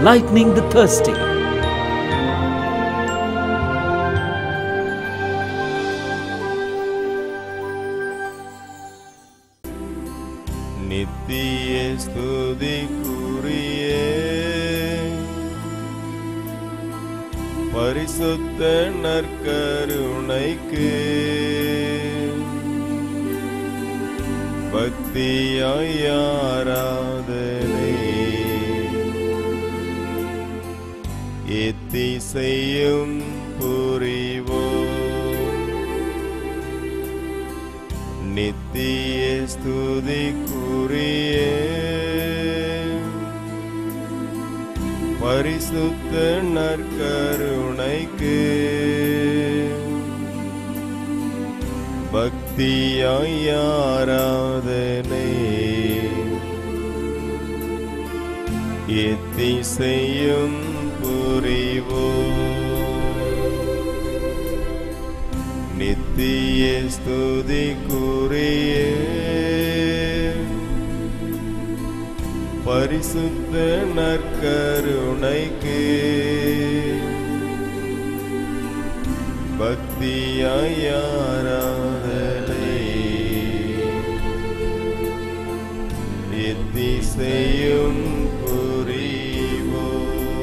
enlightening the thirsty. நித்திய ஸ்துதிக்குரிய பரிசுத்த நற்கருணைக்கு பக்தியாய் ஆராதனை எத்திசையும் புரிவோம் நித்திய ஸ்துதிக்குரிய பரிசுத்த நற்கருணைக்கு பக்தியாய் ஆராதனை எத்திசையும் புரிவோம் நித்திய ஸ்துதிக்குரிய பரிசுத்த நற்கருணைக்கு பக்தியாய் ஆராதனை எத்திசையும் புரிவோம்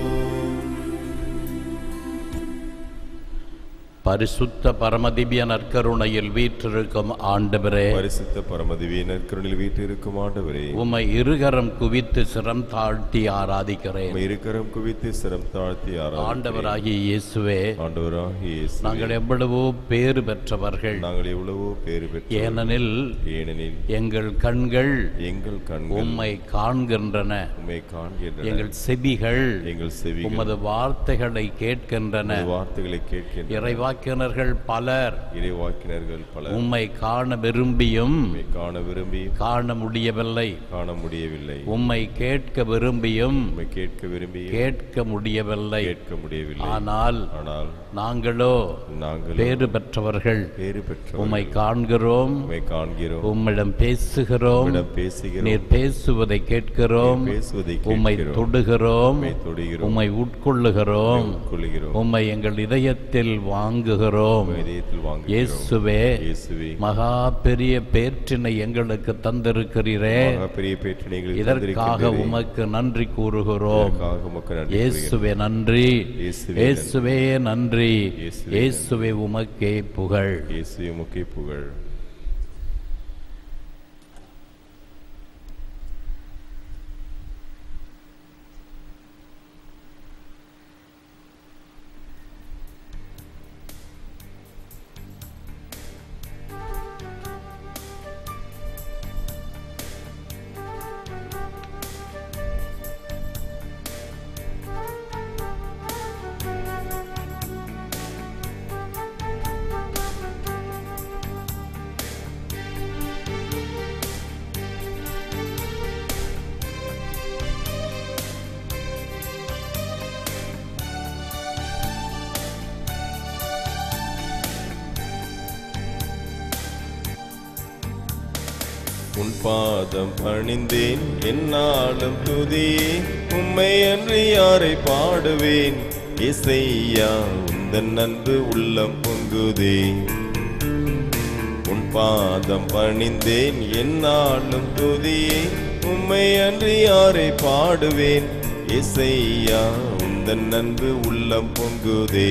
பரிசுத்த பரமதிபிய நற்கருணையில் வீற்றிருக்கும் ஆண்டவரே பரிசுத்த பரமதிவியினர் கருணில் வீட்டிருக்கும் ஆண்டவரே உம்மை இருகரம் குவித்து சிரம் தாழ்த்தி ஆராதிக்கிறேன் உம்மை இருக்கரம் குவித்து சிரம் தாழ்த்தி ஆராதிக்கிறேன். ஆண்டவராகிய இயேசுவே ஆண்டவராகிய இயேசுவே, நாங்கள் எவ்வளவோ பேறு பெற்றவர்கள் நாங்கள் எவ்வளவோ பேறு பெற்றோம் ஏனெனில் ஏனெனில் எங்கள் கண்கள் எங்கள் கண்கள் உம்மை காண்கின்றன உம்மை காண்கின்றன எங்கள் செவிகள் எங்கள் செவிகள் உமது வார்த்தைகளை கேட்கின்றன உமது வார்த்தைகளை கேட்கின்றன இறைவாக்கினர்கள் பலர் இறைவாக்கினர்கள் பலர் உம்மை காண விரும்பியும் உம்மை காண விரும்பி காண முடியவில்லை காண முடியவில்லை உம்மை கேட்க விரும்பியும் உம்மை கேட்க விரும்பி கேட்க முடியவில்லை கேட்க முடியவில்லை ஆனால் ஆனால் நாங்களோ நாங்கள் பேறு பெற்றவர்கள் பேறு பெற்ற உம்மை காண்கிறோம் உம்மை காண்கிறோம் உம்மிடம் பேசுகிறோம் உம்மிடம் பேசுகிறோம் நீர் பேசுவதை கேட்கிறோம் நீர் பேசுவதை உம்மை கேட்கிறோம். தொடுகிறோம் உம்மை தொடுகிறோம் உம்மை உட்கொள்ளுகிறோம் கொள்கிறோம் உம்மை எங்கள் இதயத்தில் வாங்குகிறோம் உம்மை இதயத்தில் வாங்குகிறோம் இயேசுவே இயேசுவே மகா பெரிய பேற்றினை எங்களுக்கு தந்திருக்கிறீரே மகா பெரிய பேற்று நீங்கள் இதற்காக தந்திருக்கின்றீரே. உமக்கு நன்றி கூறுகிறோம் இதற்காக உமக்கு நன்றி இயேசுவே நன்றி இயேசுவே இயேசுவே நன்றி இயேசுவே இயேசுவே உமக்கே புகழ் கூறுகிறேன். இயேசுவே உமக்கே புகழ் உன் பாதம் பணிந்தேன் என்னாலும் துதியே உம்மை அன்று யாரை பாடுவேன் இசையா உந்தன் அன்பு உள்ளம் பொங்குதே உன் பாதம் பணிந்தேன் என்னாலும் துதியே உம்மை அன்று யாரை பாடுவேன் இசையா உந்தன் அன்பு உள்ளம் பொங்குதே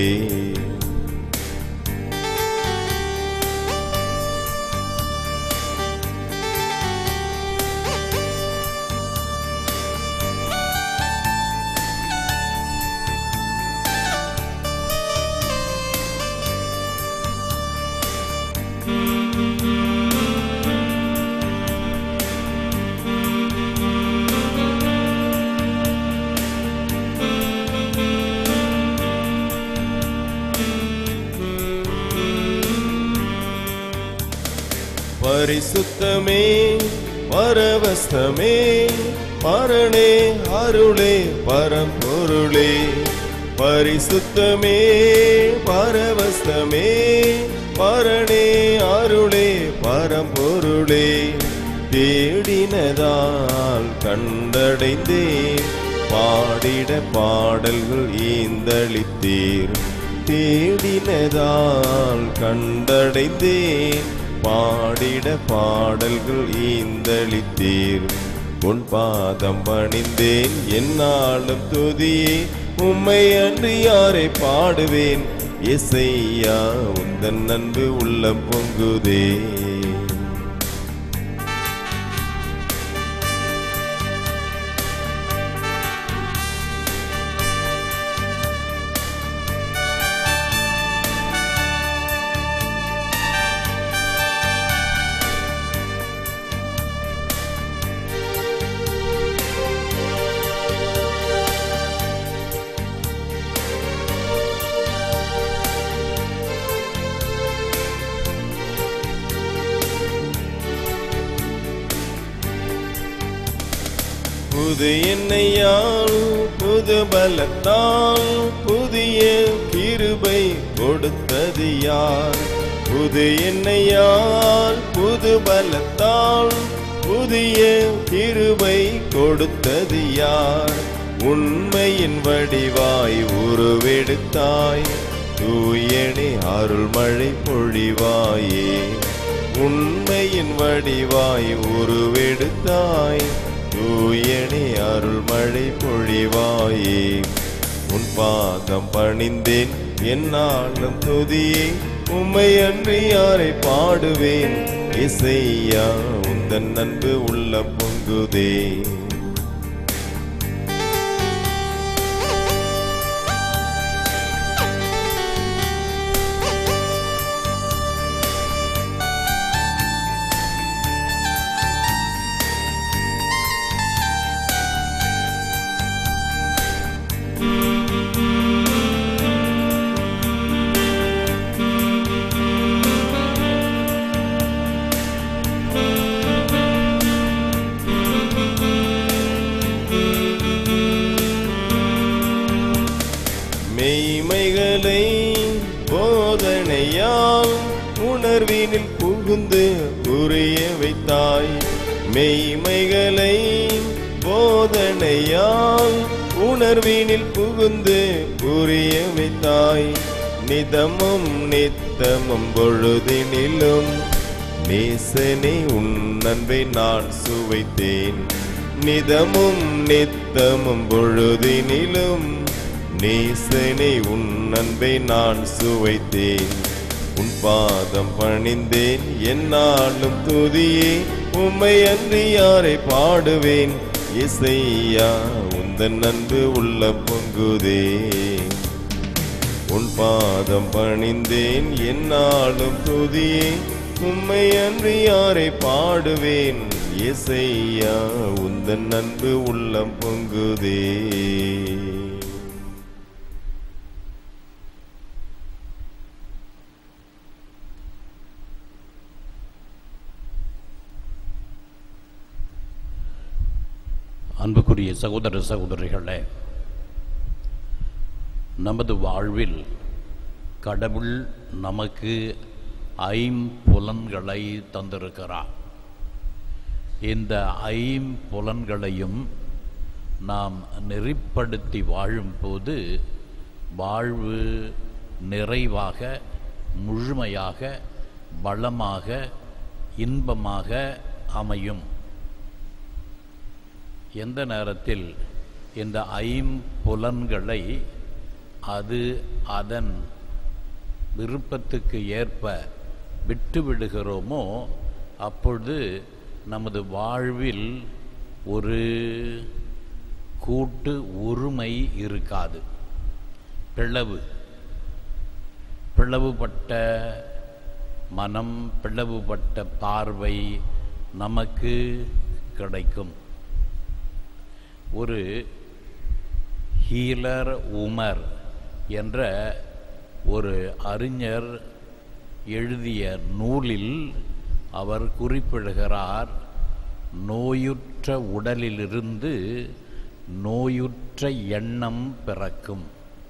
பரிசுத்தமே பரவசமே பரணே அருளே பரம்பொருளே பரிசுத்தமே பரவசமே பரணே அருளே பரம்பொருளே தேடினதால் கண்டடைந்தேன் பாடிட பாடல்கள் ஈந்தளித்தீர் தேடினதால் கண்டடைந்தேன் பாடிட பாடல்கள் ஈந்தளித்தீர் உன் பாதம் பணிந்தேன் என்னாலும் துதியே உம்மை அன்று யாரை பாடுவேன் இசையா உந்தன் அன்பு உள்ளம் பொங்குதே புது எண்ணெயால் புது பலத்தால் புதிய கிருபை கொடுத்தது யார் புது எண்ணெயால் புது பலத்தால் புதிய கிருபை கொடுத்தது யார் உண்மையின் வடிவாய் உருவெடுத்தாய் தூயனே அருள்மழை பொழிவாயே உண்மையின் வடிவாய் உருவெடுத்தாய் தூயனே அருள்மழை பொழிவாயே உன் பாதம் பணிந்தேன் என்னாலும் துதியே உம்மை அன்றி யாரை பாடுவேன் இசையா உந்தன் அன்பு உள்ள பொங்குதே மெய்மைகளை போதனையால் உணர்வினில் புகுந்து புரிய வைத்தாய் மெய்மைகளை போதனையால் உணர்வினில் புகுந்து புரிய வைத்தாய் நிதமும் நித்தமும் பொழுதினிலும் நேசனே உன் அன்பை நான் சுவைத்தேன் நிதமும் நித்தமும் பொழுதினிலும் நேசனை உன் அன்பை நான் சுவைத்தேன் உன் பாதம் பணிந்தேன் என்னாலும் துதியே உம்மை அன்றி யாரை பாடுவேன் இசையா உந்தன் அன்பு உள்ள பொங்குதே உன் பாதம் பணிந்தேன் என்னாலும் துதியே உம்மை அன்றி யாரை பாடுவேன் இசையா உந்தன் அன்பு உள்ளம் பொங்குதே அன்புக்குரிய சகோதர சகோதரிகளே நமது வாழ்வில் கடவுள் நமக்கு ஐம்புலன்களை தந்திருக்கிறார் இந்த ஐம்புலன்களையும் நாம் நெறிப்படுத்தி வாழும்போது வாழ்வு நிறைவாக முழுமையாக வளமாக இன்பமாக அமையும் எந்த நேரத்தில் இந்த ஐம்புலன்களை அது அதன் விருப்பத்துக்கு ஏற்ப விட்டு விடுகிறோமோ அப்பொழுது நமது வாழ்வில் ஒரு கூட்டு உரிமை இருக்காது பிளவு பிளவுபட்ட மனம் பிளவுபட்ட பார்வை நமக்கு கிடைக்கும் ஒரு ஹீலர் உமர் என்ற ஒரு அறிஞர் எழுதிய நூலில் அவர் குறிப்பிடுகிறார் நோயுற்ற உடலிலிருந்து நோயுற்ற எண்ணம் பிறக்கும்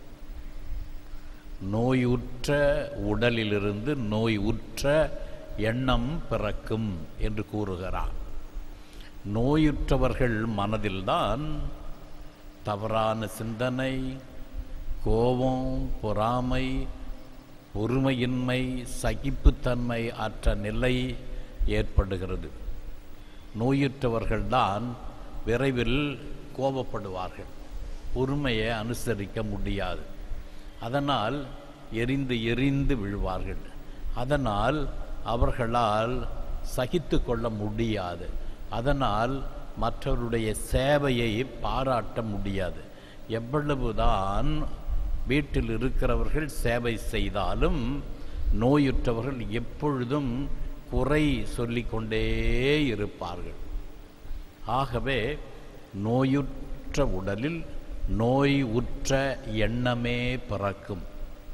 நோயுற்ற உடலிலிருந்து நோய் உற்ற எண்ணம் பிறக்கும் என்று கூறுகிறார் நோயுற்றவர்கள் மனதில்தான் தவறான சிந்தனை கோபம் பொறாமை பொறுமையின்மை சகிப்புத்தன்மை அற்ற நிலை ஏற்படுகிறது நோயுற்றவர்கள்தான் விரைவில் கோபப்படுவார்கள் பொறுமையை அனுசரிக்க முடியாது அதனால் எரிந்து எரிந்து விழுவார்கள் அதனால் அவர்களால் சகித்து கொள்ள முடியாது அதனால் மற்றவருடைய சேவையை பாராட்ட முடியாது எவ்வளவுதான் வீட்டில் இருக்கிறவர்கள் சேவை செய்தாலும் நோயுற்றவர்கள் எப்பொழுதும் குறை சொல்லிக்கொண்டே இருப்பார்கள் ஆகவே நோயுற்ற உடலில் நோய் உற்ற எண்ணமே பிறக்கும்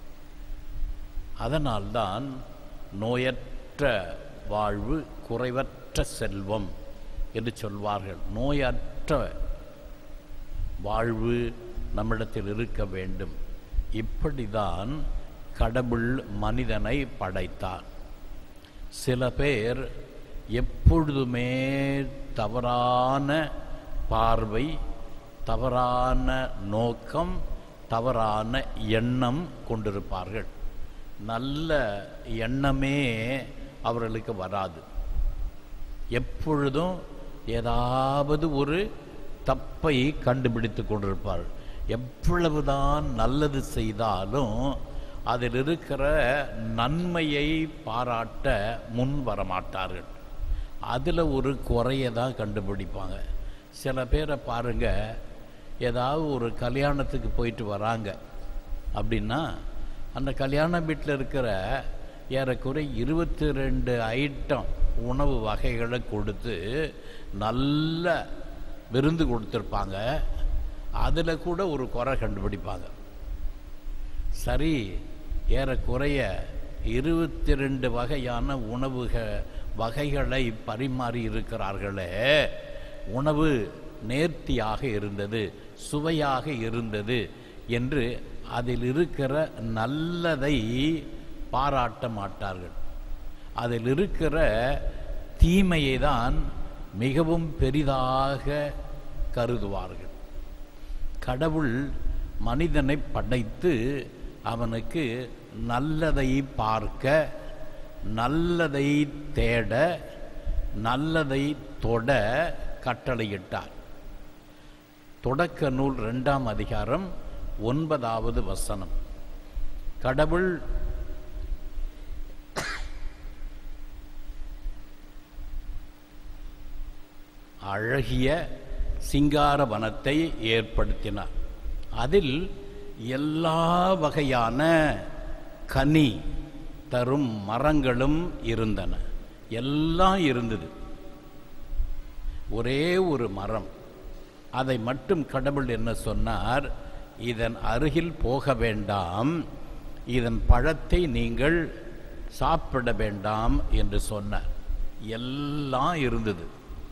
அதனால்தான் நோயற்ற வாழ்வு குறைவற்ற செல்வம் என்று சொல்வார்கள் நோயற்ற வாழ்வு நம்மிடத்தில் இருக்க வேண்டும் இப்படிதான் கடவுள் மனிதனை படைத்தார் சில பேர் எப்பொழுதுமே தவறான பார்வை தவறான நோக்கம் தவறான எண்ணம் கொண்டிருப்பார்கள் நல்ல எண்ணமே அவர்களுக்கு வராது எப்பொழுதும் ஏதாவது ஒரு தப்பை கண்டுபிடித்து கொண்டிருப்பார் எவ்வளவுதான் நல்லது செய்தாலும் அதில் இருக்கிற நன்மையை பாராட்ட முன் வரமாட்டார்கள் அதில் ஒரு குறையை தான் கண்டுபிடிப்பாங்க சில பேரை பாருங்க ஏதாவது ஒரு கல்யாணத்துக்கு போயிட்டு வராங்க அப்படின்னா அந்த கல்யாண வீட்டில் இருக்கிற ஏறக்குறை இருபத்தி ரெண்டு ஐட்டம் உணவு வகைகளை கொடுத்து நல்ல விருந்து கொடுத்துருப்பாங்க அதில் கூட ஒரு குறை கண்டுபிடிப்பாங்க சரி ஏறக்குறைய இருபத்தி ரெண்டு வகையான உணவுக வகைகளை பரிமாறி இருக்கிறார்களே உணவு நேர்த்தியாக இருந்தது சுவையாக இருந்தது என்று அதில் இருக்கிற நல்லதை பாராட்ட மாட்டார்கள் அதில் இருக்கிற தீமையை தான் மிகவும் பெரிதாக கருதுவார்கள் கடவுள் மனிதனை படைத்து அவனுக்கு நல்லதை பார்க்க நல்லதை தேட நல்லதை தொட கட்டளையிட்டார் தொடக்க நூல் ரெண்டாம் அதிகாரம் ஒன்பதாவது வசனம் கடவுள் அழகிய சிங்கார வனத்தை ஏற்படுத்தினார் அதில் எல்லா வகையான கனி தரும் மரங்களும் இருந்தன எல்லாம் இருந்தது ஒரே ஒரு மரம் அதை மட்டும் கடவுள் என்ன சொன்னார் இதன் அருகில் போக வேண்டாம் இதன் பழத்தை நீங்கள் சாப்பிட வேண்டாம் என்று சொன்னார் எல்லாம் இருந்தது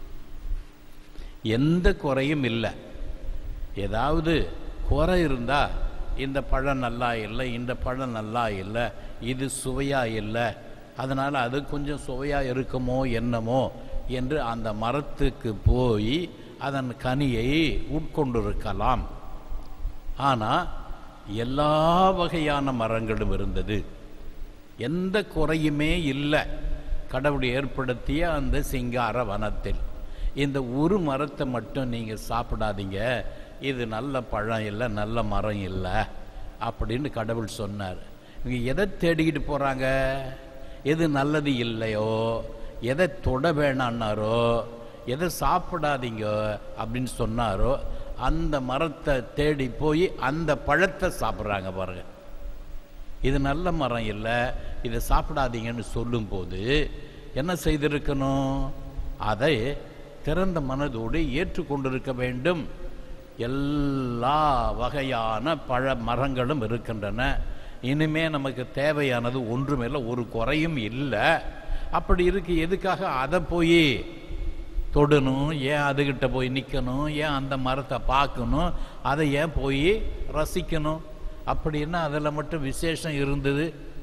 எந்த குறையும் இல்லை ஏதாவது குறை இருந்தா இந்த பழம் நல்லா இல்லை இந்த பழம் நல்லா இல்லை இது சுவையா இல்லை அதனால் அது கொஞ்சம் சுவையா இருக்குமோ என்னமோ என்று அந்த மரத்துக்கு போய் அதன் கனியை உட்கொண்டிருக்கலாம் ஆனால் எல்லா வகையான மரங்களும் இருந்தது எந்த குறையுமே இல்லை கடவுள் ஏற்படுத்திய அந்த சிங்கார வனத்தில் இந்த ஒரு மரத்தை மட்டும் நீங்கள் சாப்பிடாதீங்க இது நல்ல பழம் இல்லை நல்ல மரம் இல்லை அப்படின்னு கடவுள் சொன்னார் இவங்க எதை தேடிக்கிட்டு போகிறாங்க எது நல்லது இல்லையோ எதை தொட வேணான்னாரோ எதை சாப்பிடாதீங்க அப்படின்னு சொன்னாரோ அந்த மரத்தை தேடி போய் அந்த பழத்தை சாப்பிட்றாங்க பாருங்க இது நல்ல மரம் இல்லை இதை சாப்பிடாதீங்கன்னு சொல்லும்போது என்ன செய்திருக்கணும் அதை திறந்த மனதோடு ஏற்றுக்கொண்டிருக்க வேண்டும் எல்லா வகையான பழ மரங்களும் இருக்கின்றன இனிமே நமக்கு தேவையானது ஒன்றுமில்லை ஒரு குறையும் இல்லை அப்படி இருக்கு எதுக்காக அதை போய் தொடணும் ஏன் அதுகிட்ட போய் நிற்கணும் ஏன் அந்த மரத்தை பார்க்கணும் அதை ஏன் போய் ரசிக்கணும் அப்படின்னா அதில் மட்டும் விசேஷம் இருந்தது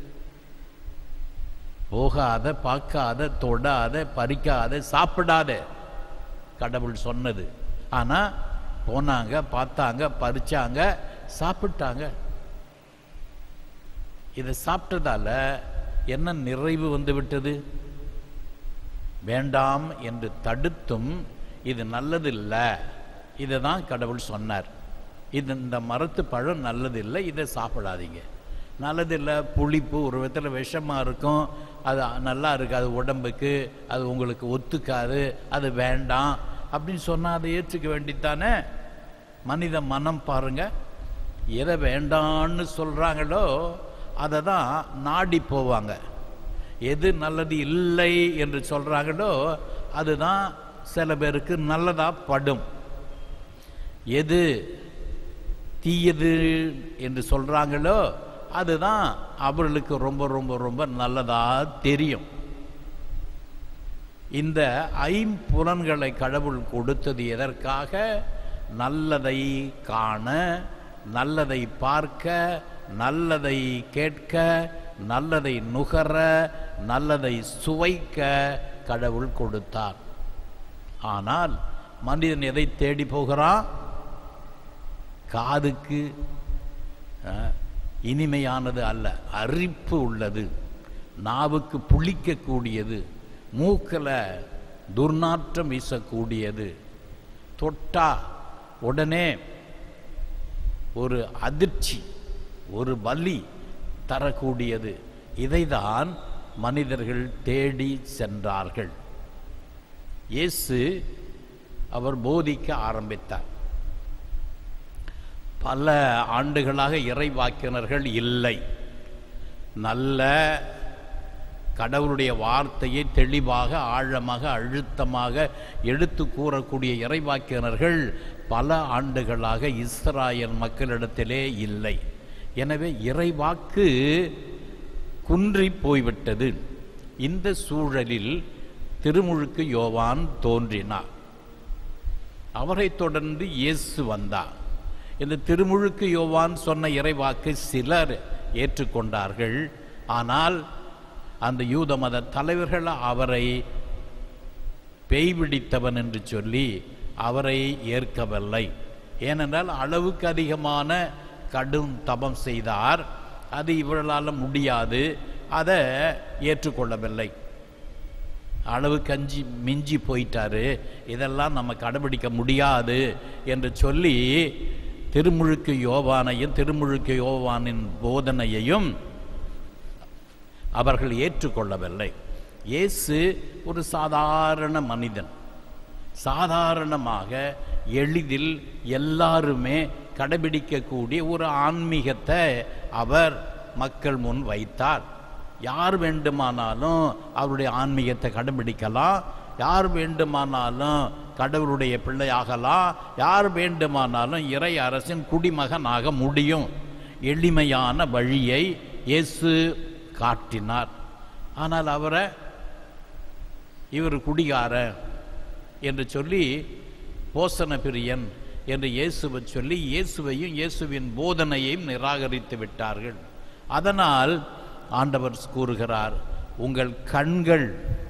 போகாத பார்க்காத தொடாத பறிக்காத சாப்பிடாத கடவுள் சொன்னது ஆனால் போனாங்க பார்த்தாங்க பறிச்சாங்க சாப்பிட்டாங்க இதை சாப்பிட்டதால என்ன நிறைவு வந்து விட்டது வேண்டாம் என்று தடுத்தும் இது நல்லதில்லை இதை தான் கடவுள் சொன்னார் இது இந்த மரத்து பழம் நல்லதில்லை இதை சாப்பிடாதீங்க நல்லதில்லை புளிப்பு ஒரு விதத்தில் விஷமாக இருக்கும் அது நல்லா இருக்காது உடம்புக்கு அது உங்களுக்கு ஒத்துக்காது அது வேண்டாம் அப்படின்னு சொன்னால் அதை ஏற்றுக்க வேண்டித்தானே மனித மனம் பாருங்க எதை வேண்டான்னு சொல்கிறாங்களோ அதை தான் நாடி போவாங்க எது நல்லது இல்லை என்று சொல்கிறாங்களோ அதுதான் சில பேருக்கு நல்லதாக படும் எது தீயது என்று சொல்கிறாங்களோ அதுதான் அவர்களுக்கு ரொம்ப ரொம்ப ரொம்ப நல்லதாக தெரியும் இந்த ஐம்புலன்களை கடவுள் கொடுத்தது எதற்காக நல்லதை காண நல்லதை பார்க்க நல்லதை கேட்க நல்லதை நுகர நல்லதை சுவைக்க கடவுள் கொடுத்தார் ஆனால் மனிதன் எதை தேடி போகிறான் காதுக்கு அஹ், இனிமையானது அல்ல அரிப்பு உள்ளது நாவுக்கு புளிக்கக்கூடியது மூக்கில் துர்நாற்றம் வீசக்கூடியது தொட்டா உடனே ஒரு அதிர்ச்சி ஒரு வலி தரக்கூடியது இதைதான் மனிதர்கள் தேடி சென்றார்கள் இயேசு அவர் போதிக்க ஆரம்பித்தார் பல ஆண்டுகளாக இறைவாக்கினர்கள் இல்லை நல்ல கடவுளுடைய வார்த்தையை தெளிவாக ஆழமாக அழுத்தமாக எடுத்து கூறக்கூடிய இறைவாக்கினர்கள் பல ஆண்டுகளாக இஸ்ராயல் மக்களிடத்திலே இல்லை எனவே இறைவாக்கு குன்றி போய்விட்டது இந்த சூழலில் திருமுழுக்கு யோவான் தோன்றினார் அவரைத் தொடர்ந்து இயேசு வந்தார் இந்த திருமுழுக்கு யோவான் சொன்ன இறைவாக்கு சிலர் ஏற்றுக்கொண்டார்கள் ஆனால் அந்த யூத மத தலைவர்கள் அவரை பேய் பிடித்தவன் என்று சொல்லி அவரை ஏற்கவில்லை ஏனென்றால் அளவுக்கு அதிகமான கடும் தபம் செய்தார் அது இவர்களால் முடியாது அதை ஏற்றுக்கொள்ளவில்லை அளவு கஞ்சி மிஞ்சி போயிட்டாரு இதெல்லாம் நம்ம கடைபிடிக்க முடியாது என்று சொல்லி திருமுழுக்கு யோவானையும் திருமுழுக்கு யோவானின் போதனையையும் அவர்கள் ஏற்றுக்கொள்ளவில்லை இயேசு ஒரு சாதாரண மனிதன் சாதாரணமாக எளிதில் எல்லாருமே கடைபிடிக்கக்கூடிய ஒரு ஆன்மீகத்தை அவர் மக்கள் முன் வைத்தார் யார் வேண்டுமானாலும் அவருடைய ஆன்மீகத்தை கடைபிடிக்கலாம் யார் வேண்டுமானாலும் கடவுளுடைய பிள்ளையாகலாம் யார் வேண்டுமானாலும் இறை அரசின் குடிமகனாக முடியும் எளிமையான வழியை இயேசு காட்டினார் ஆனால் அவரை இவர் குடிகாரன் என்று சொல்லி போசன பிரியன் என்று இயேசுவை சொல்லி இயேசுவையும் இயேசுவின் போதனையையும் நிராகரித்து விட்டார்கள் அதனால் ஆண்டவர் கூறுகிறார் உங்கள் கண்கள்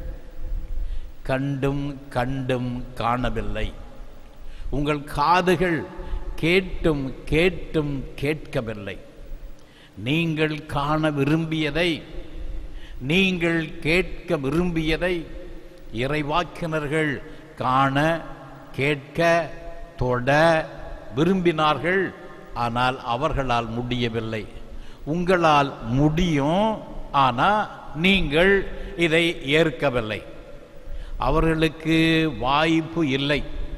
கண்டும் கண்டும் காணவில்லை உங்கள் காதுகள் கேட்டும் கேட்டும் கேட்கவில்லை நீங்கள் காண விரும்பியதை நீங்கள் கேட்க விரும்பியதை இறைவாக்கினர்கள் காண கேட்க தொட விரும்பினார்கள் ஆனால் அவர்களால் முடியவில்லை உங்களால் முடியும் ஆனால் நீங்கள் இதை ஏற்கவில்லை அவர்களுக்கு வாய்ப்பு இல்லை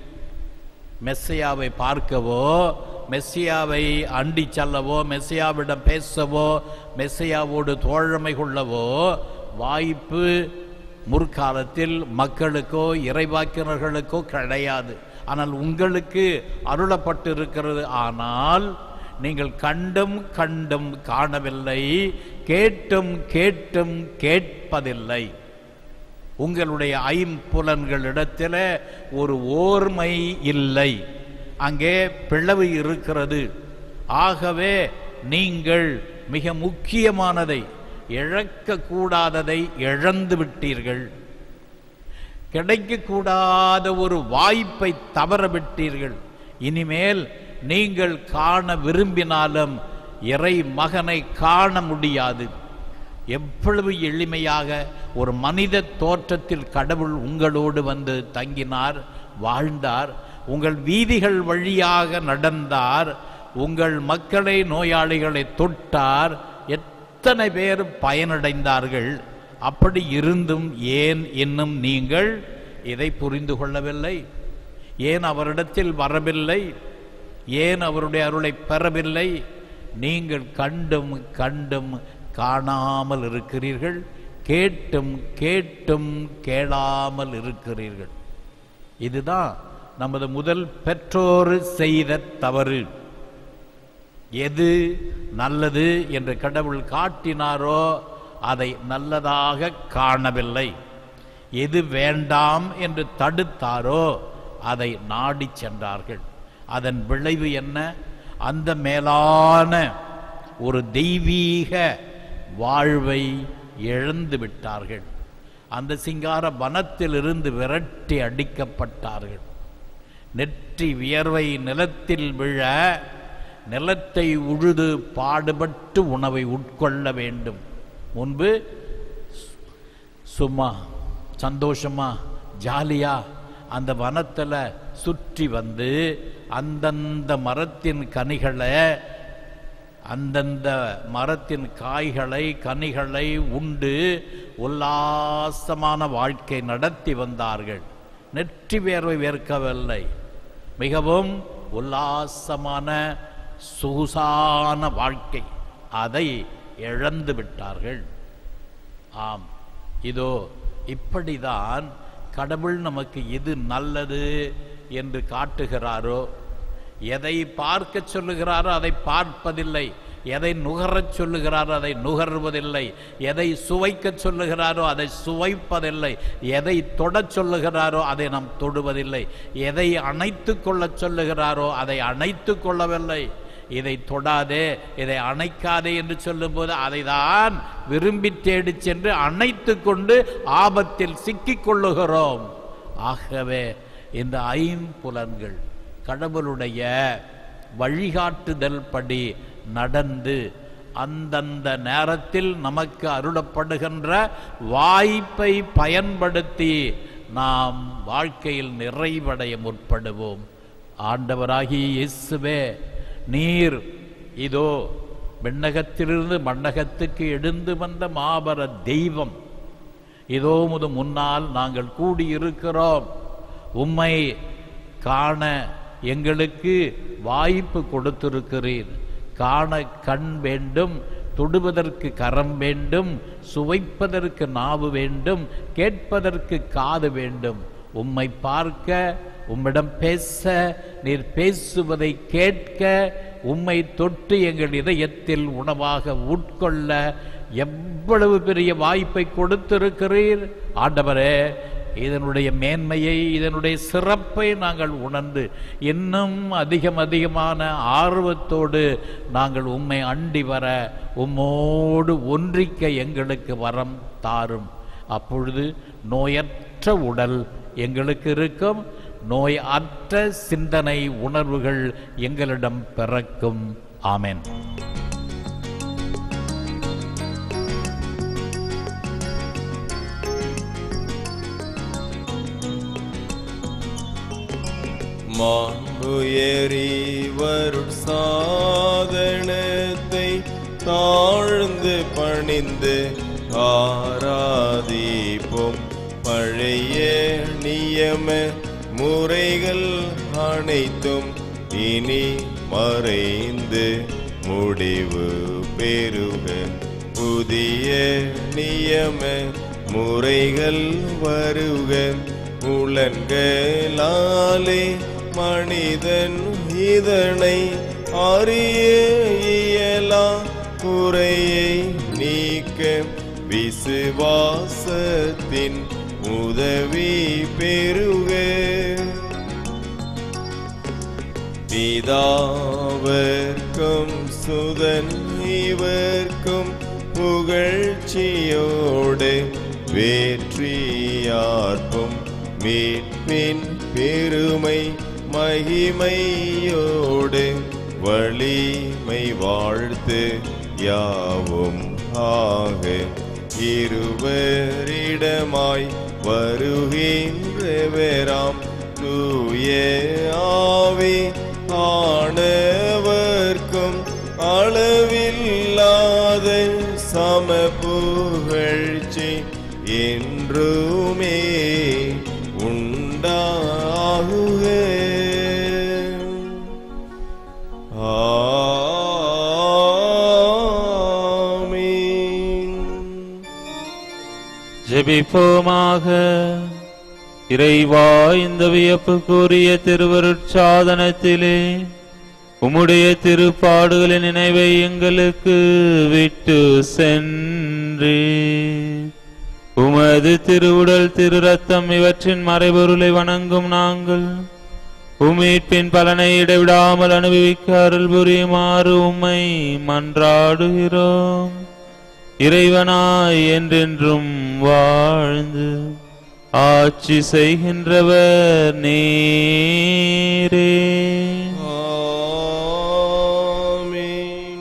மெஸ்ஸையாவை பார்க்கவோ மெஸ்ஸியாவை அண்டி செல்லவோ மெஸ்ஸியாவிடம் பேசவோ மெஸ்ஸியாவோடு தோழமை கொள்ளவோ வாய்ப்பு முற்காலத்தில் மக்களுக்கோ இறைவாக்கினர்களுக்கோ கிடையாது ஆனால் உங்களுக்கு அருளப்பட்டு இருக்கிறது ஆனால் நீங்கள் கண்டும் கண்டும் காணவில்லை கேட்டும் கேட்டும் கேட்பதில்லை உங்களுடைய ஐம்புலன்களிடத்தில் ஒரு ஓர்மை இல்லை அங்கே பிளவு இருக்கிறது ஆகவே நீங்கள் மிக முக்கியமானதை இழக்கக்கூடாததை இழந்து விட்டீர்கள் கிடைக்கக்கூடாத ஒரு வாய்ப்பை தவற விட்டீர்கள் இனிமேல் நீங்கள் காண விரும்பினாலும் இறை மகனை காண முடியாது எவ்வளவு எளிமையாக ஒரு மனித தோற்றத்தில் கடவுள் உங்களோடு வந்து தங்கினார் வாழ்ந்தார் உங்கள் வீதிகள் வழியாக நடந்தார் உங்கள் மக்களை நோயாளிகளை தொட்டார் எத்தனை பேர் பயனடைந்தார்கள் அப்படி இருந்தும் ஏன் இன்னும் நீங்கள் இதை புரிந்து கொள்ளவில்லை ஏன் அவரிடத்தில் வரவில்லை ஏன் அவருடைய அருளை பெறவில்லை நீங்கள் கண்டும் கண்டும் காணாமல் இருக்கிறீர்கள் கேட்டும் கேட்டும் கேளாமல் இருக்கிறீர்கள் இதுதான் நமது முதல் பெற்றோர் செய்த தவறு எது நல்லது என்று கடவுள் காட்டினாரோ அதை நல்லதாக காணவில்லை எது வேண்டாம் என்று தடுத்தாரோ அதை நாடிச் சென்றார்கள் அதன் விளைவு என்ன அந்த மேலான ஒரு தெய்வீக வாழ்வை இழந்து விட்டார்கள் அந்த சிங்கார வனத்திலிருந்து விரட்டி அடிக்கப்பட்டார்கள் நெற்றி வியர்வை நிலத்தில் விழ நிலத்தை உழுது பாடுபட்டு உணவை உட்கொள்ள வேண்டும் முன்பு சும்மா சந்தோஷமா ஜாலியா அந்த வனத்தில் சுற்றி வந்து அந்தந்த மரத்தின் கனிகளை அந்தந்த மரத்தின் காய்களை கனிகளை உண்டு உல்லாசமான வாழ்க்கை நடத்தி வந்தார்கள் நெற்றி வேர்வை வேர்க்கவில்லை மிகவும் உல்லாசமான சொகுசான வாழ்க்கை அதை இழந்து விட்டார்கள் ஆம் இதோ இப்படிதான் கடவுள் நமக்கு எது நல்லது என்று காட்டுகிறாரோ எதை பார்க்க சொல்லுகிறாரோ அதை பார்ப்பதில்லை எதை நுகரச் சொல்லுகிறாரோ அதை நுகர்வதில்லை எதை சுவைக்கச் சொல்லுகிறாரோ அதை சுவைப்பதில்லை எதை தொடச் சொல்லுகிறாரோ அதை நாம் தொடுவதில்லை எதை அணைத்து கொள்ளச் சொல்லுகிறாரோ அதை அணைத்து கொள்ளவில்லை இதை தொடாதே இதை அணைக்காதே என்று சொல்லும்போது அதை தான் விரும்பி தேடிச் சென்று அணைத்து கொண்டு ஆபத்தில் சிக்கிக் கொள்ளுகிறோம் ஆகவே இந்த ஐம்புலன்கள் கடவுளுடைய வழிகாட்டுதல் படி நடந்து அந்தந்த நேரத்தில் நமக்கு அருளப்படுகின்ற வாய்ப்பை பயன்படுத்தி நாம் வாழ்க்கையில் நிறைவடைய முற்படுவோம் ஆண்டவராகிய இயேசுவே நீர் இதோ விண்ணகத்திலிருந்து மண்ணகத்துக்கு எழுந்து வந்த மாபர தெய்வம் இதோ முது முன்னால் நாங்கள் கூடியிருக்கிறோம் உம்மை காண எங்களுக்கு வாய்ப்பு கொடுத்திருக்கிறீர் காண கண் வேண்டும் தொடுவதற்கு கரம் வேண்டும் சுவைப்பதற்கு நாவு வேண்டும் கேட்பதற்கு காது வேண்டும் உம்மை பார்க்க உம்மிடம் பேச நீர் பேசுவதை கேட்க உம்மை தொட்டு எங்கள் இதயத்தில் உணவாக உட்கொள்ள எவ்வளவு பெரிய வாய்ப்பை கொடுத்திருக்கிறீர் ஆண்டவரே இதனுடைய மேன்மையை இதனுடைய சிறப்பை நாங்கள் உணர்ந்து இன்னும் அதிகம் அதிகமான ஆர்வத்தோடு நாங்கள் உம்மை அண்டி வர உம்மோடு ஒன்றிக்க எங்களுக்கு வரம் தாரும் அப்பொழுது நோயற்ற உடல் எங்களுக்கு இருக்கும் நோய் அற்ற சிந்தனை உணர்வுகள் எங்களிடம் பிறக்கும் ஆமென் மாங்குயரிவருட் சாதனத்தை தாழ்ந்து பணிந்து ஆராதிப்போம் பழைய நியம முறைகள் அனைத்தும் இனி மறைந்து முடிவு பெறுக புதிய நியம முறைகள் வருக புலன்களாலே மனிதன் இதனை அறிய இயலா குறையை நீக்க விசுவாசத்தின் உதவி பெறுக பிதாவர்க்கும் சுதன் இவர்க்கும் புகழ்ச்சியோடு வேற்றியார்க்கும் மீட்பின் பெருமை மகிமையோடு வலிமை வாழ்த்து யாவும் ஆக இருவரிடமாய் வருகின்றவராம் தூய ஆவி ஆனவர்க்கும் அளவில்லாத சம புகழ்ச்சி என்றுமே உண்டாகுக ஆமீன் ஜெபிப்போமாக இறைவா இந்த வியப்புக்குரிய திருவருட்சாதனத்திலே உம்முடைய திருப்பாடுகளின் நினைவை எங்களுக்கு விட்டு சென்றே உமது திருவுடல் திரு ரத்தம் இவற்றின் மறைபொருளை வணங்கும் நாங்கள் உமீட்பின் பலனை இடைவிடாமல் அனுபவிக்க அருள் புரியுமாறு உம்மை மன்றாடுகிறோம் இறைவனாய் என்றென்றும் வாழ்ந்து ஆட்சி செய்கின்றவர் நீரே ஆமீன்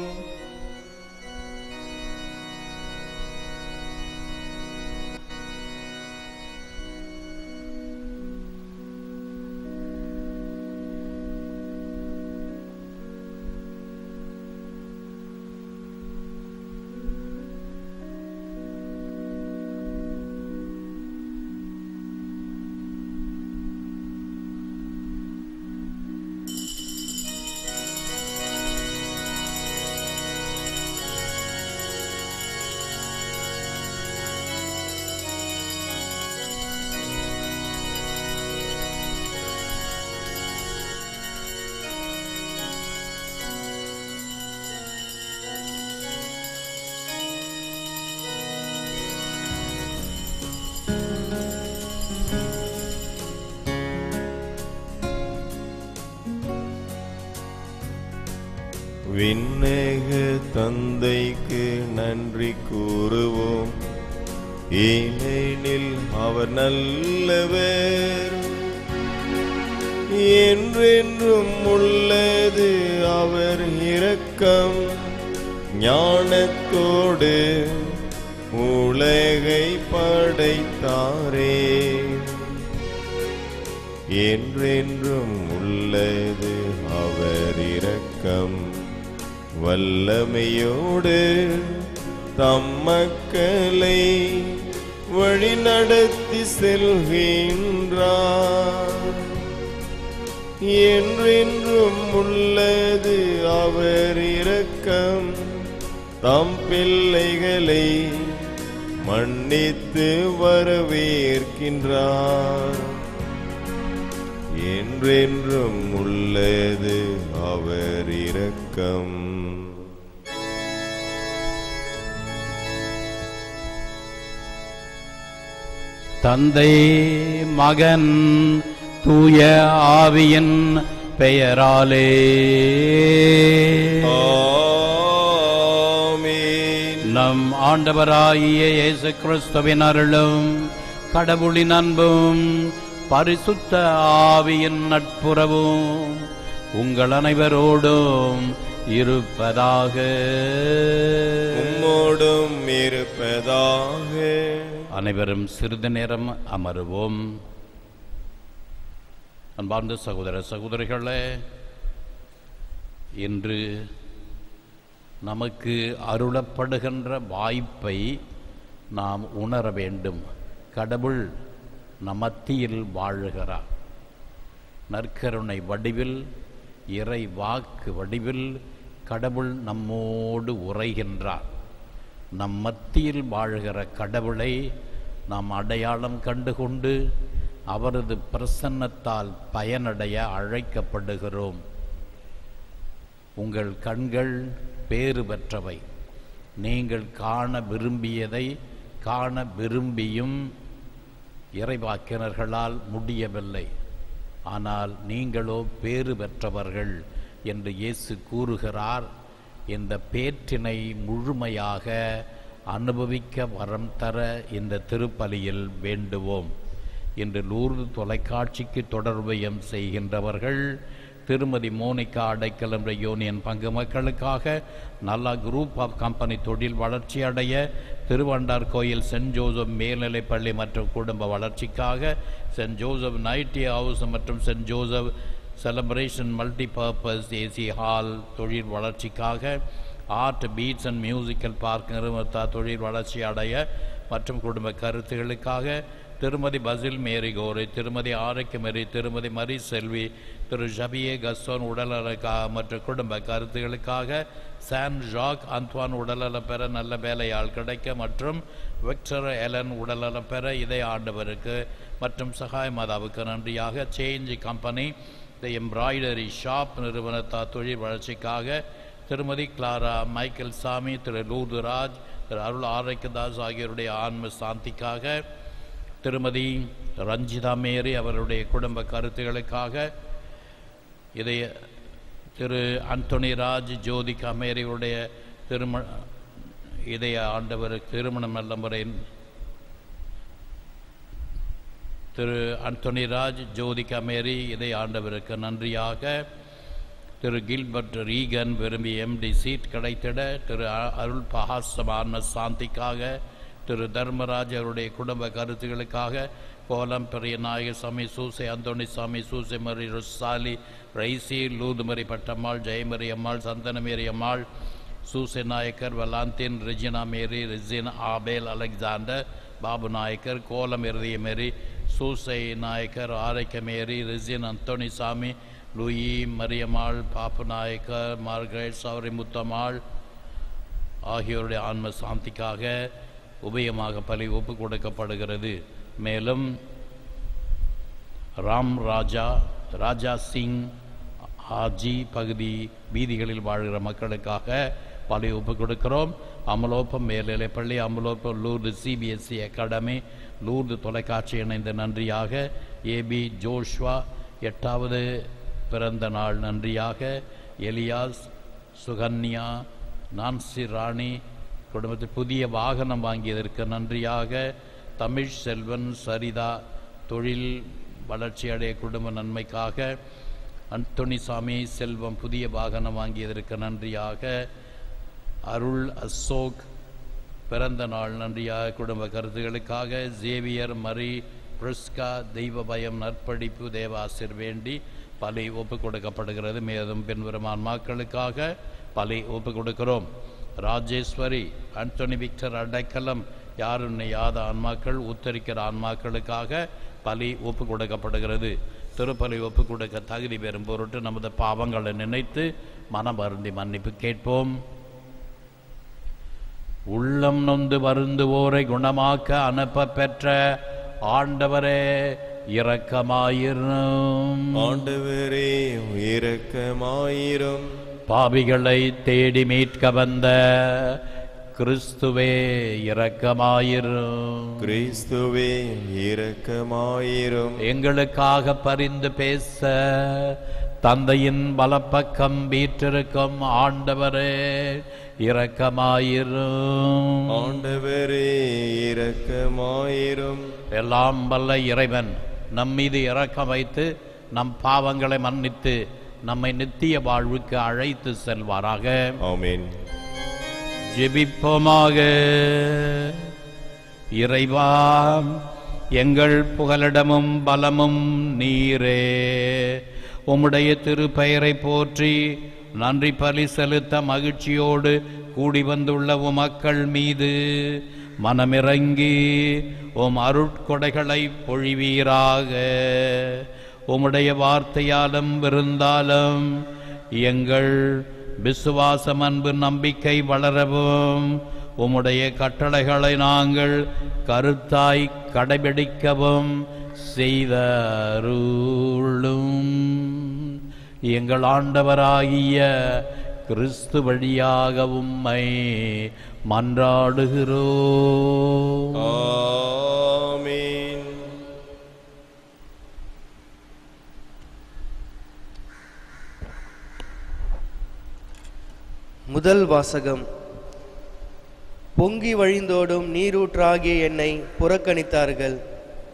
விண்ணேக தந்தைக்கு நன்றி கூறுவோம் ஏனெனில் அவர் நல்லவர் என்றென்றும் உள்ளது அவர் இரக்கம் ஞானத்தோடு உலகை படைத்தாரே என்றென்றும் உள்ளது அவர் இரக்கம் வல்லமையோடு தம் மக்களை வழிநடத்தி செல்கின்றார் என்றென்றும் உள்ளது அவர் இரக்கம் தம் பிள்ளைகளை மன்னித்து வரவேற்கின்றார் என்றென்றும் உள்ளது அவர் இரக்கம் தந்தை மகன் தூய ஆவியின் பெயராலே ஆமீன் நம் ஆண்டவராகிய இயேசு கிறிஸ்துவின் அருளும் கடவுளின் அன்பும் பரிசுத்த ஆவியின் நட்புறவும் உங்கள் அனைவரோடும் இருப்பதாக உம்மோடும் இருப்பதாக அனைவரும் சிறிது நேரம் அமருவோம் அன்பார்ந்த சகோதர சகோதரிகளே இன்று நமக்கு அருளப்படுகின்ற வாய்ப்பை நாம் உணர வேண்டும் கடவுள் நமத்தியில் வாழுகிறார் நற்கருணை வடிவில் இறை வாக்கு வடிவில் கடவுள் நம்மோடு உரைகின்றார் நம் மத்தியில் வாழ்கிற கடவுளை நாம் அடையாளம் கண்டுகொண்டு அவரது பிரசன்னத்தால் பயனடைய அழைக்கப்படுகிறோம் உங்கள் கண்கள் பேறு பெற்றவை நீங்கள் காண விரும்பியதை காண விரும்பியும் இறைவாக்கினர்களால் முடியவில்லை ஆனால் நீங்களோ பேறு பெற்றவர்கள் என்று இயேசு கூறுகிறார் இந்த பேற்றினை முழுமையாக அனுபவிக்க வரம் தர இந்த திருப்பலியில் வேண்டுவோம் இன்று லூர்து தொலைக்காட்சிக்கு தொடர்பயம் செய்கின்றவர்கள் திருமதி மோனிகா அடைக்கலம் யூனியன் பங்கு மக்களுக்காக நல்லா குரூப் ஆஃப் கம்பெனி தொழில் வளர்ச்சி அடைய திருவண்டார் கோயில் சென்ட் ஜோசப் மேல்நிலைப் பள்ளி மற்றும் குடும்ப வளர்ச்சிக்காக சென்ட் ஜோசப் நைட்டி ஹவுஸ் மற்றும் Saint Joseph celebration multi purpose AC hall தொழில் வளர்ச்சிக்காக art beats and musical park நிறுவனத்தார் தொழில் வளர்ச்சி அடைய மற்றும் குடும்ப கருத்துகளுக்காக திருமதி பசில் மேரி கோரை திருமதி ஆரோக்கியமரி திருமதி மரி செல்வி திரு ஜபியே கஸ்வான் உடல்நலக்கா மற்றும் குடும்ப கருத்துகளுக்காக சான் ஜாக் அந்த்வான் உடல்நலம் பெற நல்ல வேலையாள் கிடைக்க மற்றும் விக்டர் எலன் உடல்நலம் பெற இதய ஆண்டவருக்கு மற்றும் சகாய் மாதாவுக்கு நன்றியாக change company the embroidery shop நிறுவனத்தார் தொழில் வளர்ச்சிக்காக திருமதி கிளாரா மைக்கேல் சாமி திரு லூதுராஜ் திரு அருள் ஆரோக்கியதாஸ் ஆகியோருடைய ஆன்ம சாந்திக்காக திருமதி ரஞ்சிதா மேரி அவருடைய குடும்ப கருத்துகளுக்காக இதை திரு அந்தோனி ராஜ் ஜோதிகா மேரியுடைய திருமண இதய ஆண்டவர் திருமணம் நல்ல முறையில் திரு அந்தோனி ராஜ் ஜோதிகா மேரி இதை ஆண்டவருக்கு நன்றியாக திரு கில்பர்ட் ரீகன் விரும்பி எம்டி சீட் கிடைத்திட திரு அ- அருள் பஹாசமான சாந்திக்காக திரு தர்மராஜ் அவருடைய குடும்ப கருத்துகளுக்காக கோலம் பெரிய நாயகர் சாமி சூசை அந்தோணி சாமி சூசை மரி ருசாலி ரைசி Luthumari Pattammal Jayamari Ammal Santhanamary Ammal Soosai Nayakkar Valentine Regina Mary Regin Abel Alexander Babu Nayakkar கோலம் இறுதிய மேரி சூசை நாயக்கர் ஆரைக்க மேரி ரெஜின் அந்தோணி சாமி லூயி மரியம்மாள் பாப்பு நாயக்கர் மார்கரெட் சௌரி முத்தம்மாள் ஆகியோருடைய ஆன்ம சாந்திக்காக உபயமாக பலி ஒப்பு கொடுக்கப்படுகிறது மேலும் ராம் ராஜா ராஜா சிங் ஆஜி பகுதி வீதிகளில் வாழ்கிற மக்களுக்காக பலி ஒப்பு கொடுக்கிறோம் அமலோப்பம் மேல்நிலைப்பள்ளி Amalorpavam Lourdes CBSE academy Lourdes தொலைக்காட்சி இணைந்த நன்றியாக ஏபி ஜோஷ்வா எட்டாவது பிறந்த நாள் நன்றியாக எலியாஸ் சுகன்யா நான்சி ராணி குடும்பத்தில் புதிய வாகனம் வாங்கியதற்கு நன்றியாக தமிழ் செல்வன் சரிதா தொழில் வளர்ச்சியடைய குடும்ப நன்மைக்காக அந்தோணிசாமி செல்வம் புதிய வாகனம் வாங்கியதற்கு நன்றியாக அருள் அசோக் பிறந்த நாள் நன்றியாக குடும்ப கருத்துகளுக்காக ஜேவியர் மரி பிரிஸ்கா தெய்வ பயம் நற்படிப்பு தேவாசிர் வேண்டி பலி ஒப்பு கொடுக்கப்படுகிறது மேலும் பின்வரும் ஆன்மாக்களுக்காக பலி ஒப்பு கொடுக்கிறோம் ராஜேஸ்வரி அந்தோனி விக்டர் அடைக்கலம் யாருன்னு யாத ஆன்மாக்கள் உத்தரிக்கிற ஆன்மாக்களுக்காக பலி ஒப்பு கொடுக்கப்படுகிறது திருப்பலி ஒப்பு கொடுக்க தகுதி பெறும் பொருட்டு நமது பாவங்களை நினைத்து மனம் வருந்தி மன்னிப்பு கேட்போம் உள்ளம் நொந்து வருந்துவோரை குணமாக்க அனுப்ப பெற்ற ஆண்டவரே இரக்கமாயிரும் ஆண்டவரே இரக்கமாயிரும் பாவிகளை தேடி மீட்க வந்த கிறிஸ்துவே இரக்கமாயிரும் கிறிஸ்துவே இரக்கமாயிரும் எங்களுக்காக பரிந்து பேச தந்தையின் வலப்பக்கம் வீற்றிருக்கும் ஆண்டவரே இரக்கமாயிரும் ஆண்டவரே இரக்கமாயிரும் எல்லாம் வல்ல இறைவன் நம் மீது இரக்கம் வைத்து நம் பாவங்களை மன்னித்து நம்மை நித்திய வாழ்வுக்கு அழைத்து செல்வாராக ஆமென் ஜெபிப்போமாக இறைவா எங்கள் புகலிடமும் பலமும் நீரே உம்முடைய திருப்பெயரை போற்றி நன்றி பலி செலுத்த மகிழ்ச்சியோடு கூடி வந்துள்ள உமக்கள் மீது மனமிறங்கி உம் அருட்கொடைகளை பொழிவீராக உம்முடைய வார்த்தையாலும் விருந்தாலும் எங்கள் விசுவாசம் அன்பு நம்பிக்கை வளரவும் உம்முடைய கட்டளைகளை நாங்கள் கருத்தாய் கடைபிடிக்கவும் செய்தருளும் எங்கள் ஆண்டவராகிய கிறிஸ்து வழியாக உம்மை மன்றாடுகிறோம் ஆமென் முதல் வாசகம் பொங்கி வழிந்தோடும் நீரூற்றாகிய என்னை புறக்கணித்தார்கள்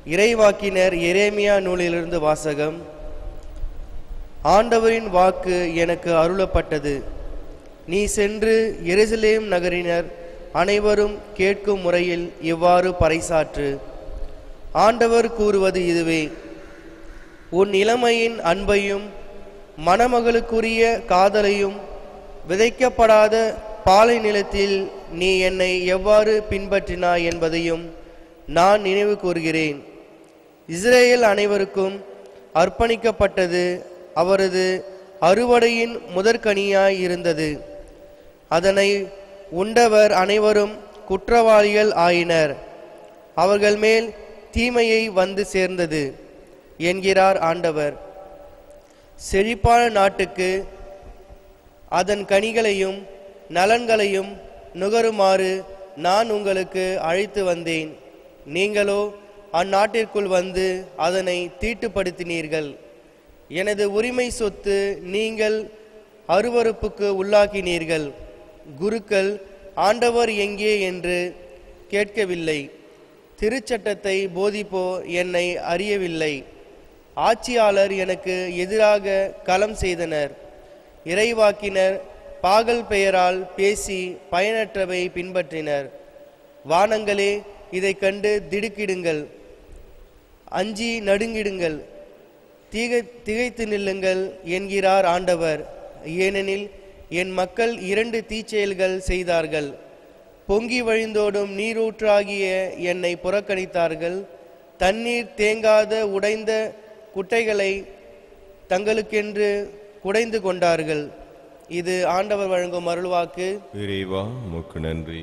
இறைவாக்கினர் எரேமியா நூலிலிருந்து வாசகம் ஆண்டவரின் வாக்கு எனக்கு அருளப்பட்டது நீ சென்று எருசலேம் நகரினர் அனைவரும் கேட்கும் முறையில் இவ்வாறு பறைசாற்று ஆண்டவர் கூறுவது இதுவே உன் இளமையின் அன்பையும் மணமகளுக்குரிய காதலையும் விதைக்கப்படாத பாலை நிலத்தில் நீ என்னை எவ்வாறு பின்பற்றினாய் என்பதையும் நான் நினைவு கூறுகிறேன் இஸ்ரேல் அனைவருக்கும் அர்ப்பணிக்கப்பட்டது அவரது அறுவடையின் முதற்கனியாய் இருந்தது அதனை உண்டவர் அனைவரும் குற்றவாளிகள் ஆயினர் அவர்கள் மேல் தீமையை வந்து சேர்ந்தது என்கிறார் ஆண்டவர் செழிப்பான நாட்டுக்கு அதன் கனிகளையும் நலன்களையும் நுகருமாறு நான் உங்களுக்கு அழைத்து வந்தேன் நீங்களோ அந்நாட்டிற்குள் வந்து அதனை தீட்டுப்படுத்தினீர்கள் எனது உரிமை சொத்து நீங்கள் அருவருப்புக்கு உள்ளாக்கினீர்கள் குருக்கள் ஆண்டவர் எங்கே என்று கேட்கவில்லை திருச்சட்டத்தை போதிப்போ என்னை அறியவில்லை ஆட்சியாளர் எனக்கு எதிராக களம் செய்தனர் இறைவாக்கினர் பாகல் பெயரால் பேசி பயனற்றவை பின்பற்றினர் வானங்களே இதைக் கண்டு திடுக்கிடுங்கள் அஞ்சி நடுங்கிடுங்கள் திகை திகைத்து நில்லுங்கள் என்கிறார் ஆண்டவர் ஏனெனில் என் மக்கள் இரண்டு தீச்செயல்கள் செய்தார்கள் பொங்கி வழிந்தோடும் நீரூற்றாகிய என்னை புறக்கணித்தார்கள் தண்ணீர் தேங்காத உடைந்த குட்டைகளை தங்களுக்கென்று குடைந்து கொண்டார்கள் இது ஆண்டவர் வழங்கும் அருள்வாக்கு இறைவா உமக்கு நன்றி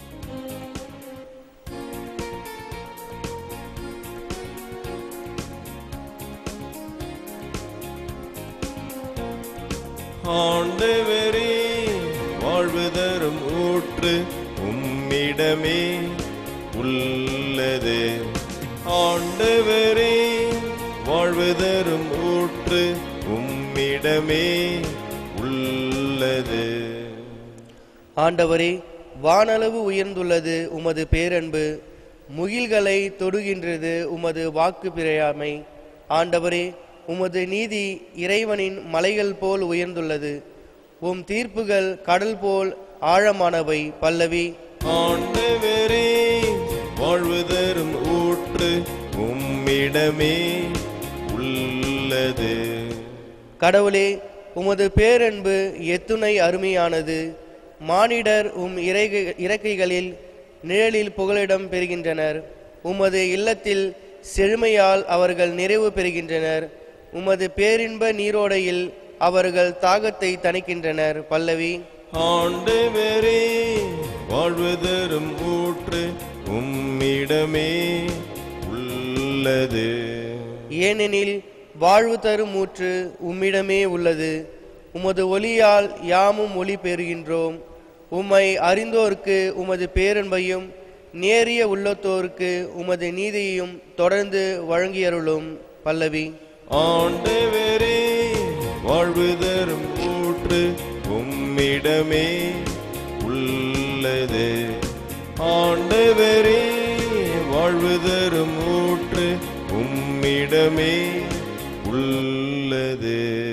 ஆண்டவரே வாழ்வு தரும் ஊற்று உம்மிடமே உள்ளது ஆண்டவரே வாழ்வு தரும் ஊற்று உம்மிடமே உள்ளது ஆண்டவரே வானளவு உயர்ந்துள்ளது உமது பேரன்பு முகில்களை தொடுகின்றது உமது வாக்கு பிழையாமை ஆண்டவரே உமது நீதி இறைவனின் மலைகள் போல் உயர்ந்துள்ளது உம் தீர்ப்புகள் கடல் போல் ஆழமானவை பல்லவி ஆண்டவரே வாழ்வு தரும் ஊற்று உம்மிடமே உள்ளது கடவுளே உமது பேரன்பு எத்துணை அருமையானது மானிடர் உம் இறகை இறக்கைகளில் நிழலில் புகலிடம் பெறுகின்றனர் உமது இல்லத்தில் செழுமையால் அவர்கள் நிறைவு பெறுகின்றனர் உமது பேரின்ப நீரோடையில் அவர்கள் தாகத்தை தணிக்கின்றனர் பல்லவி ஆண்டவரே வாழ்வு தரும் ஊற்று உம்மிடமே உள்ளது ஏனெனில் வாழ்வு தரும் ஊற்று உம்மிடமே உள்ளது உமது ஒளியால் யாமும் ஒளி பெறுகின்றோம் உம்மை அறிந்தோர்க்கு உமது பேரன்பையும் நேரிய உள்ளத்தோருக்கு உமது நீதியையும் தொடர்ந்து வழங்கியருளும் பல்லவி ஆண்டவரே வாழ்வு தரும் ஊற்று உம்மிடமே உள்ளது ஆண்டவரே வாழ்வு தரும் ஊற்று உம்மிடமே உள்ளது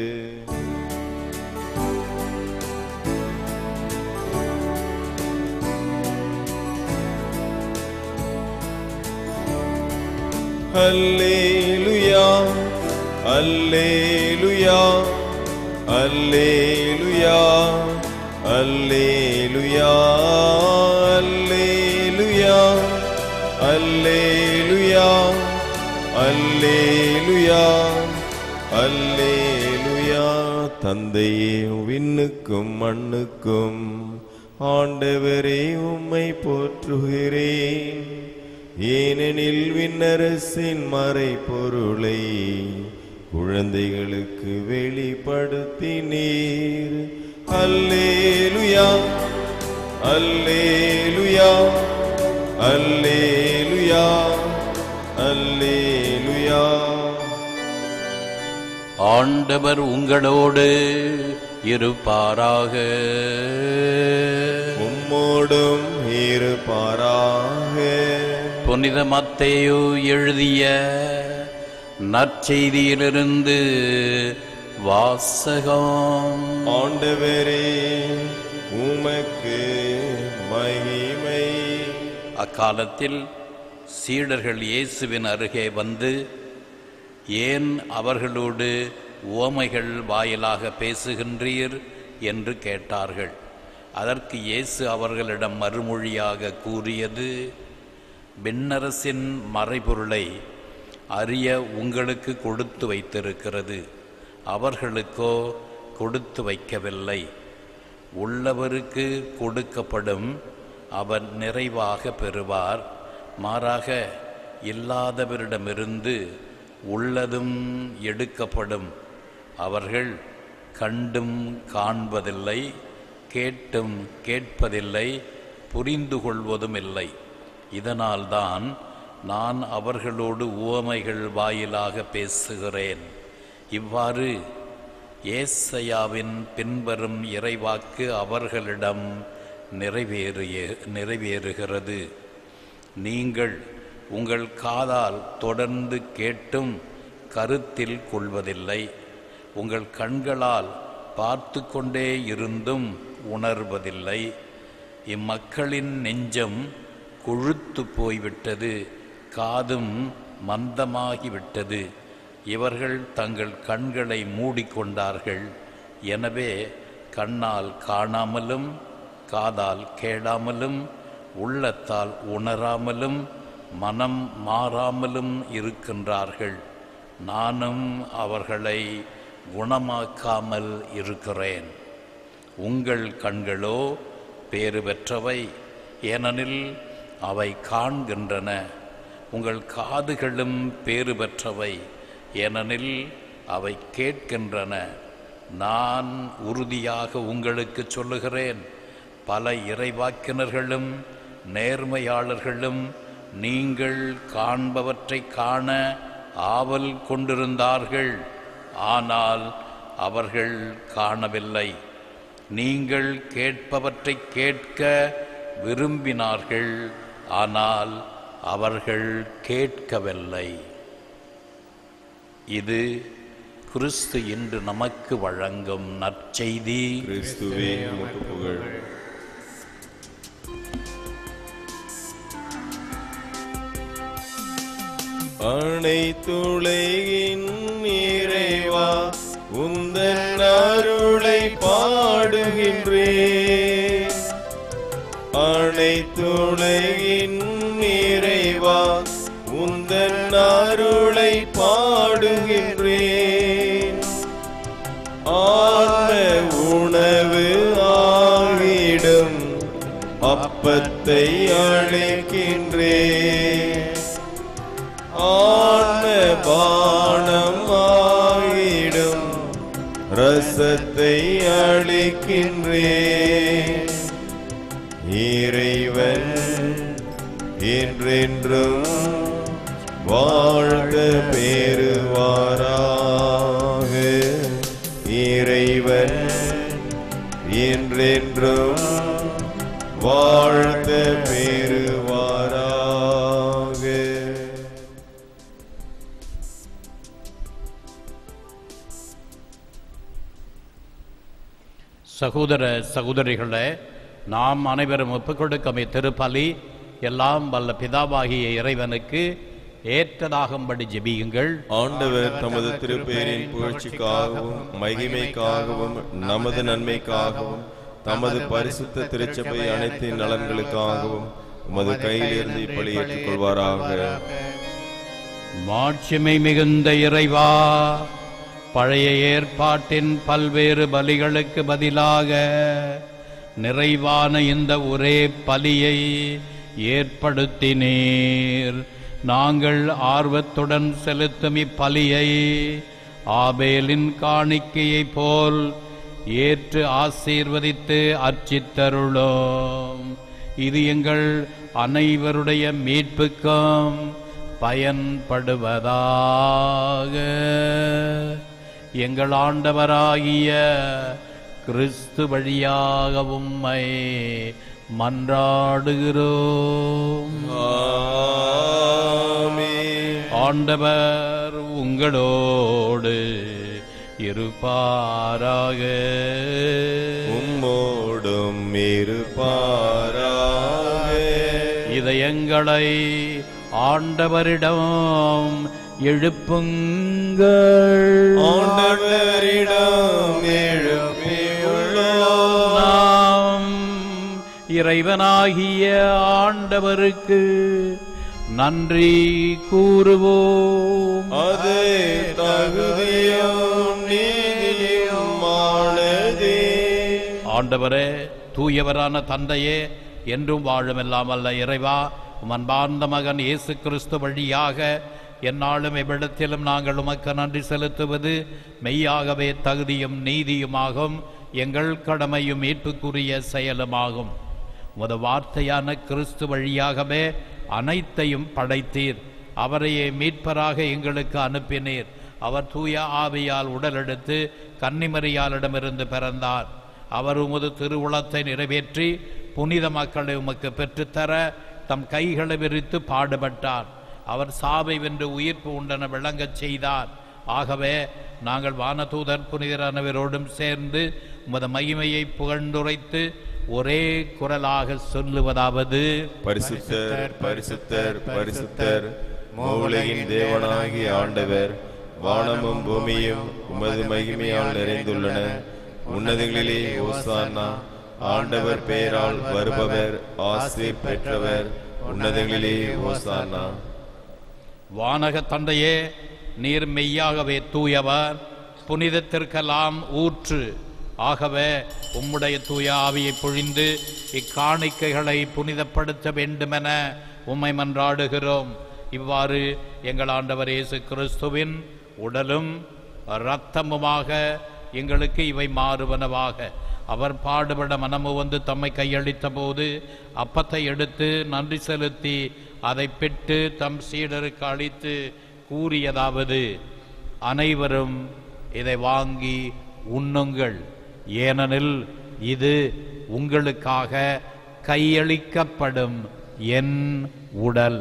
அல்லேலுயா அல்லேலுயா அல்லேலுயா அல்லேலுயா அல்லேலுயா அல்லேலுயா அல்லேலுயா அல்லேலுயா தந்தையே விண்ணுக்கும் மண்ணுக்கும் ஆண்டவரே உம்மை போற்றுகிறேன் ஏனெனில் விண்ணரசின் மறை பொருளை குழந்தைகளுக்கு வெளிப்படுத்தினீர் அல்லேலுயா அல்லேலுயா அல்லேலுயா அல்லேலுயா ஆண்டவர் உங்களோடு இருப்பாராக உம்மோடும் இருப்பாராக புனித மத்தேயு எழுதிய நற்செய்தியிலிருந்து வாசகம் ஆண்டவரே உமக்கு மகிமை அக்காலத்தில் சீடர்கள் இயேசுவின் அருகே வந்து ஏன் அவர்களோடு உவமைகள் வாயிலாக பேசுகின்றீர் என்று கேட்டார்கள் அதற்கு இயேசு அவர்களிடம் மறுமொழியாக கூறியது விண்ணரசின் மறைபொருளை அறிய உங்களுக்கு கொடுத்து வைத்திருக்கிறது அவர்களுக்கோ கொடுத்து வைக்கவில்லை உள்ளவருக்கு கொடுக்கப்படும் அவர் நிறைவாக பெறுவார் மாறாக இல்லாதவரிடமிருந்து உள்ளதும் எடுக்கப்படும் அவர்கள் கண்டும் காண்பதில்லை கேட்டும் கேட்பதில்லை புரிந்து கொள்வதும் இல்லை இதனால்தான் நான் அவர்களோடு உவமைகள் வாயிலாக பேசுகிறேன் இவ்வாறு ஏசையாவின் பின்வரும் இறைவாக்கு அவர்களிடம் நிறைவேறிய நிறைவேறுகிறது நீங்கள் உங்கள் காதால் தொடர்ந்து கேட்டும் கருத்தில் கொள்வதில்லை உங்கள் கண்களால் பார்த்து கொண்டே இருந்தும் உணர்வதில்லை இம்மக்களின் நெஞ்சம் கொழுத்து போய்விட்டது காதும் மந்தமாகிவிட்டது இவர்கள் தங்கள் கண்களை மூடிக்கொண்டார்கள் எனவே கண்ணால் காணாமலும் காதால் கேளாமலும் உள்ளத்தால் உணராமலும் மனம் மாறாமலும் இருக்கின்றார்கள் நானும் அவர்களை குணமாக்காமல் இருக்கிறேன் உங்கள் கண்களோ பேறு பெற்றவை ஏனெனில் அவை காண்கின்றன உங்கள் காதுகளும் பேறு பெற்றவை ஏனெனில் அவை கேட்கின்றன நான் உறுதியாக உங்களுக்கு சொல்லுகிறேன் பல இறைவாக்கினர்களும் நேர்மையாளர்களும் நீங்கள் காண்பவற்றை காண ஆவல் கொண்டிருந்தார்கள் ஆனால் அவர்கள் காணவில்லை நீங்கள் கேட்பவற்றை கேட்க விரும்பினார்கள் ஆனால் அவர்கள் கேட்கவில்லை இது கிறிஸ்து இன்று நமக்கு வழங்கும் நற்செய்தி கிறிஸ்துவே உமக்கு புகழ் அனைத்துலகின் இறைவா உந்தன் அருளை பாடுகின்றேன் அனைத்துலகின் இறைவா உந்தன் அருளை பாடுகின்றேன் ஆன உணவு ஆகிடும் அப்பத்தை அழைக்கின்றேன் ஆன பானம் ஆகிடும் ரசத்தை அளிக்கின்றேன் இறைவன் என்றென்றும் வாழ்க பெறுவாராக இறைவன் என்றென்றும் வாழ்க பெறுவாராக சகோதர சகோதரிகளே நாம் அனைவரும் ஒப்புக்கொடுக்கும் இத்திருப்பலி எல்லாம் வல்ல பிதாவாகிய இறைவனுக்கு ஏற்றதாகும்படி ஜெபியுங்கள் ஆண்டவர் தமது திருப்பேரின் புகழ்ச்சிக்காகவும் மகிமைக்காகவும் நமது நன்மைக்காகவும் தமது பரிசுத்த திருச்சபை அனைத்தின் நலன்களுக்காகவும் உமது கையிலிருந்து இப்படி ஏற்றுக்கொள்வாராக மாட்சிமை மிகுந்த இறைவா பழைய ஏற்பாட்டின் பல்வேறு பலிகளுக்கு பதிலாக நிறைவான இந்த ஒரே பலியை ஏற்படுத்தினீர் நாங்கள் ஆர்வத்துடன் செலுத்தும் இப்பலியை ஆபேலின் காணிக்கையைப் போல் ஏற்று ஆசீர்வதித்து அர்ச்சித்தருளோம் இது எங்கள் அனைவருடைய மீட்புக்கும் பயன்படுவதாக எங்கள் ஆண்டவராகிய கிறிஸ்து வழியாக உம்மை மன்றாடுகிறோம் ஆமென். ஆண்டவர் உங்களோடு இருப்பாராக உம்மோடும் இருப்பாராக இதயங்களை ஆண்டவரிடம் எழுப்புங்கள் ஆண்டவரிடம் எழுப்பியுள்ளோம் நாம் இறைவனாகிய ஆண்டவருக்கு நன்றி கூறுவோம் அது தகுதியும் நீதியுமானதே ஆண்டவரே தூயவரான தந்தையே என்றும் வாழுமெல்லாம் அல்ல இறைவா உம் அன்பார்ந்த மகன் இயேசு கிறிஸ்து வழியாக எந்நாளும் எவ்விடத்திலும் நாங்கள் உமக்கு நன்றி செலுத்துவது மெய்யாகவே தகுதியும் நீதியுமாகும் எங்கள் கடமையும் மீட்புக்குரிய செயலுமாகும் உமது வார்த்தையான கிறிஸ்து வழியாகவே அனைத்தையும் படைத்தீர் அவரையே மீட்பராக எங்களுக்கு அனுப்பினீர் அவர் தூய ஆவியால் உடலெடுத்து கன்னிமரியாளிடமிருந்து பிறந்தார் அவர் உமது திருவுளத்தை நிறைவேற்றி புனித மக்களை உமக்கு பெற்றுத்தர தம் கைகளை விரித்து பாடுபட்டார் அவர் சாவை வென்று உயிர்ப்பு உண்டென விளங்கச் செய்தார் ஆகவே நாங்கள் வானதூதர் புனிதரானவரோடும் சேர்ந்து உமது மகிமையை புகழ்ந்துரைத்து ஒரே குரலாக சொல்லுவதாவது பரிசுத்தர் பரிசுத்தர் பரிசுத்தர் மூலையின் தேவனாகிய ஆண்டவர் வானமும் பூமியும் உமது மகிமையால் நிறைந்துள்ளன உன்னதங்களிலே ஓசானா ஆண்டவர் பெயரால் வருபவர் ஆசீர் பெற்றவர் உன்னதங்களிலே ஓசானா வானக தந்தையே நீர் மெய்யாகவே தூயவர் புனிதத்திற்கெல்லாம் ஊற்று ஆகவே உம்முடைய தூய ஆவியை பொழிந்து இக்காணிக்கைகளை புனிதப்படுத்த வேண்டுமென உம்மை மன்றாடுகிறோம் இவ்வாறு எங்கள் ஆண்டவர் இயேசு கிறிஸ்துவின் உடலும் இரத்தமுமாக எங்களுக்கு இவை மாறுவனவாக அவர் பாடுபட மனமு வந்து தம்மை கையளித்த போது அப்பத்தை எடுத்து நன்றி செலுத்தி அதை பெற்று தம் சீடருக்கு அளித்து கூறியதாவது அனைவரும் இதை வாங்கி உண்ணுங்கள் ஏனெனில் இது உங்களுக்காக கையளிக்கப்படும் என் உடல்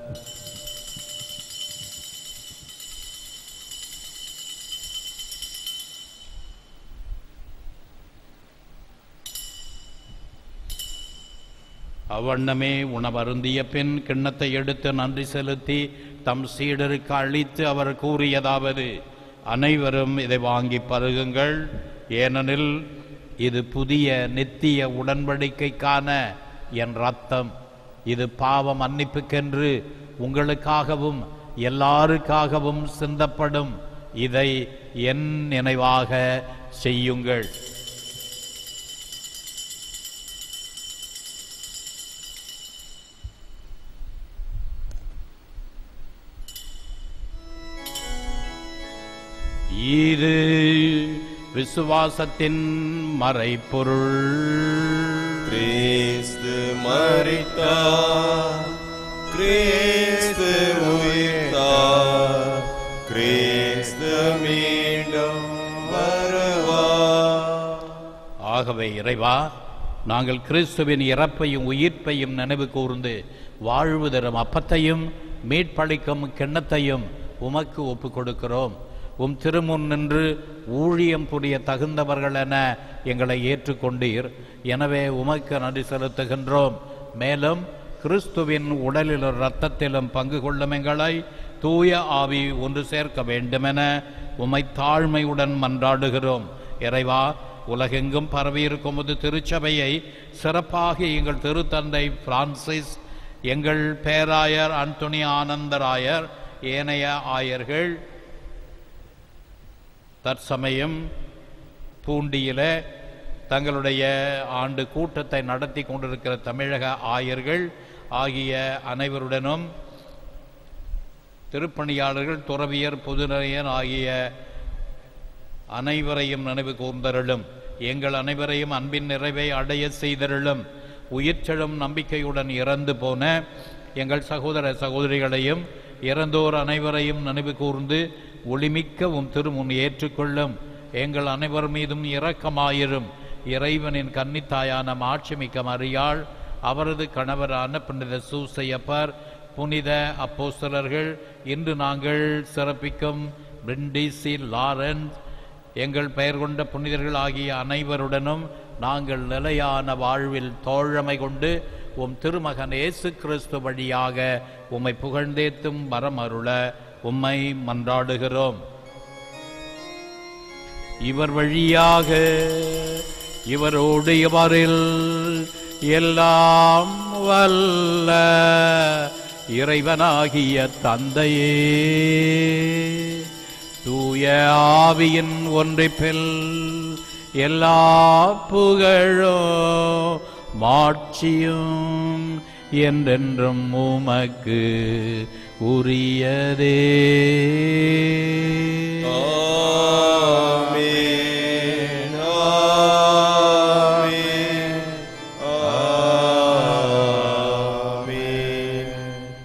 அவ்வண்ணமே உணவருந்திய பின் கிண்ணத்தை எடுத்து நன்றி செலுத்தி தம் சீடருக்கு அளித்து அவர் கூறியதாவது அனைவரும் இதை வாங்கி பருகுங்கள் ஏனெனில் இது புதிய நித்திய உடன்படிக்கைக்கான என் ரத்தம் இது பாவ மன்னிப்புக்கென்று உங்களுக்காகவும் எல்லாருக்காகவும் சிந்தப்படும் இதை என் நினைவாக செய்யுங்கள் இது விசுவாசத்தின் மறைப்பொருள் கிறிஸ்து மரித்தார் கிறிஸ்து உயிர்த்தார் கிறிஸ்து மீண்டும் வருவார் ஆகவே இறைவா நாங்கள் கிறிஸ்துவின் இறப்பையும் உயிர்ப்பையும் நினைவு கூர்ந்து வாழ்வு தரும் அப்பத்தையும் மீட்பளிக்கும் கிண்ணத்தையும் உமக்கு ஒப்புக் கொடுக்கிறோம் உம் திருமுன் நின்று ஊழியம் புரிய தகுந்தவர்கள் என எங்களை ஏற்றுக்கொண்டீர் எனவே உமக்கு நன்றி செலுத்துகின்றோம் மேலும் கிறிஸ்துவின் உடலிலும் இரத்தத்திலும் பங்கு கொள்ளும் எங்களை தூய ஆவி ஒன்று சேர்க்க வேண்டுமென உம்மை தாழ்மையுடன் மன்றாடுகிறோம் இறைவா உலகெங்கும் பரவியிருக்கும் ஒரு திருச்சபையை சிறப்பாக எங்கள் திருத்தந்தை பிரான்சிஸ் எங்கள் பேராயர் அந்தோனி ஆனந்தராயர் ஏனைய ஆயர்கள் தற்சமயம் பூண்டியிலே தங்களுடைய ஆண்டு கூட்டத்தை நடத்தி கொண்டிருக்கிற தமிழக ஆயர்கள் ஆகிய அனைவருடனும் திருப்பணியாளர்கள் துறவியர் பொதுநரையர் ஆகிய அனைவரையும் நினைவு கூர்ந்தருளும் எங்கள் அனைவரையும் அன்பின் நிறைவை அடைய செய்தருளும் உயிர்ச்செழும் நம்பிக்கையுடன் இறந்து போன எங்கள் சகோதர சகோதரிகளையும் இறந்தோர் அனைவரையும் நினைவு கூர்ந்து ஒளிமிக்க உம் திருமுன் ஏற்றுக்கொள்ளும் எங்கள் அனைவர் மீதும் இரக்கமாயிரும் இறைவனின் கன்னித்தாயான மாட்சிமிக்க மரியாள் அவரது கணவரான புனித சூசையப்பர் புனித அப்போஸ்தலர்கள் இன்று நாங்கள் சிறப்பிக்கும் பிரிண்டிசி லாரன்ஸ் எங்கள் பெயர் கொண்ட புனிதர்கள் ஆகிய அனைவருடனும் நாங்கள் நிலையான வாழ்வில் தோழமை கொண்டு உம் திருமகன் இயேசு கிறிஸ்து வழியாக உம்மை புகழ்ந்தேத்தும் வரம் அருள உம்மை மன்றாடுகிறோம் இவர் வழியாக இவரோடு இவரில் எல்லாம் வல்ல இறைவனாகிய தந்தையே தூய ஆவியின் ஒன்றிப்பில் எல்லா புகழும் மாட்சியும் என்றென்றும் உமக்கு உரியதே ஆமென். ஆமென். ஆமென்.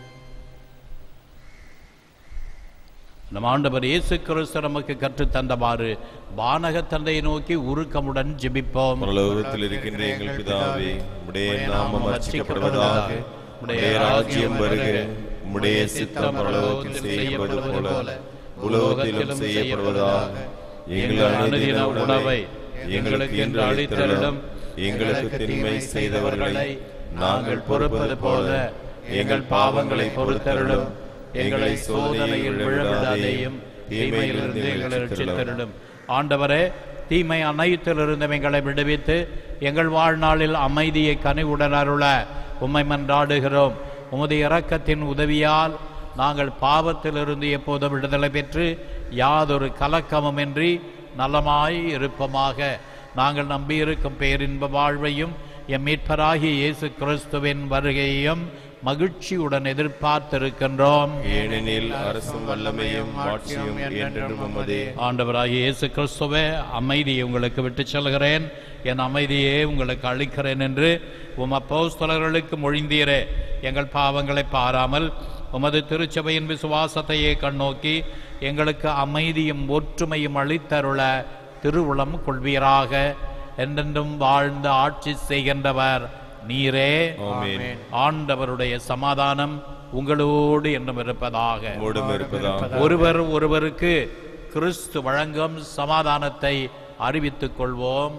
நம் ஆண்டவர் இயேசு கிறிஸ்து நமக்கு கற்றுத் தந்தவாறு வானக தந்தையை நோக்கி உருக்கமுடன் ஜெபிப்போம் பரலோகத்தில் இருக்கின்ற எங்கள் பிதாவே உடைய நாமம் அர்ச்சிக்கப்படுவதாக உடைய ராஜ்யம் வருக உம்முடைய சித்தம் பரலோகத்தில் செய்யப்படுவது போல உலோகத்திலும் செய்யப்படுவதாக எங்கள் அனுதின உணவை எங்களுக்கு இன்று அளித்தருளும் எங்களுக்கு தின்மை செய்தவர்களை நாங்கள் பொறுப்பது போல எங்கள் பாவங்களை பொறுத்தருளும் எங்களை சோதனையில் விழவிடாதேயும் தீமையிலிருந்து எங்களை ரட்சித்தருளும் ரட்சித்தருளும் ஆண்டவரே தீமை அனைத்திலிருந்தும் எங்களை விடுவித்து எங்கள் வாழ்நாளில் அமைதியை கனிவுடன் அருள உம்மை மன்றாடுகிறோம் உமது இரக்கத்தின் உதவியால் நாங்கள் பாவத்திலிருந்து எப்போதும் விடுதலை பெற்று யாதொரு கலக்கமுமின்றி நலமாய் இருப்போமாக நாங்கள் நம்பியிருக்கும் பேரின்ப வாழ்வையும் எம் மீட்பராகிய இயேசு கிறிஸ்துவின் வருகையையும் மகிழ்ச்சியுடன் எதிர்பார்த்திருக்கின்றோம் ஏனெனில் அரசும் வல்லமையும் ஆட்சியும் என்றென்றும் உமதே ஆண்டவராகிய இயேசு கிறிஸ்துவே அமைதியை உங்களுக்கு விட்டுச் செல்கிறேன் என் அமைதியே உங்களுக்கு அளிக்கிறேன் என்று உம் அப்போஸ்தலர்களுக்கு மொழிந்தீரே எங்கள் பாவங்களை பாராமல் உமது திருச்சபையின் விசுவாசத்தையே கண்ணோக்கி எங்களுக்கு அமைதியும் ஒற்றுமையும் அளித்தருள திருவுளம் கொள்வீராக என்றென்றும் வாழ்ந்து ஆட்சி செய்கின்றவர் நீரே ஆமென். ஆண்டவருடைய சமாதானம் உங்களோடு என்றும் இருப்பதாக உம்மோடும் இருப்பதாக ஒருவர் ஒருவருக்கு கிறிஸ்து வழங்கும் சமாதானத்தை அறிவித்துக் கொள்வோம்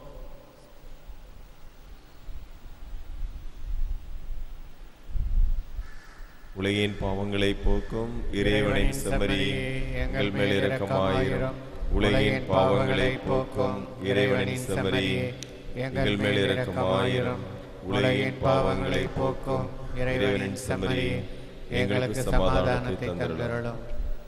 உலகின் பாவங்களை போக்கும் இறைவனின் செம்மறி எங்கள் மேல் இரக்கமாயிரும் உலகின் பாவங்களை போக்கும் இறைவனின் செம்மறி எங்கள் மேல் இரக்கமாயிரும் உலகின் பாவங்களை போக்கும் இறைவனின் செம்மறி எங்களுக்கு சமாதானத்தை தந்தருளும்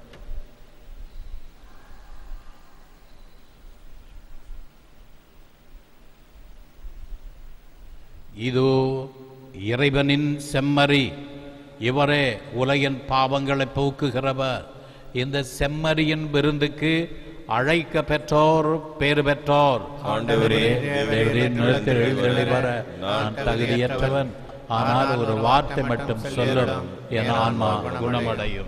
இதோ இறைவனின் செம்மறி இவரே உலகின் பாவங்களை போக்குகிறவர் இந்த செம்மறியின் விருந்துக்கு அழைக்க பெற்றோர் பேறு பெற்றோர் ஆண்டவரே, தேவரீர் நிலத்தில் எழுந்தருளி வர நான் தகுதியற்றவன் ஆனால் ஒரு வார்த்தை மட்டும் சொல்லும் என் ஆன்மா குணமடையும்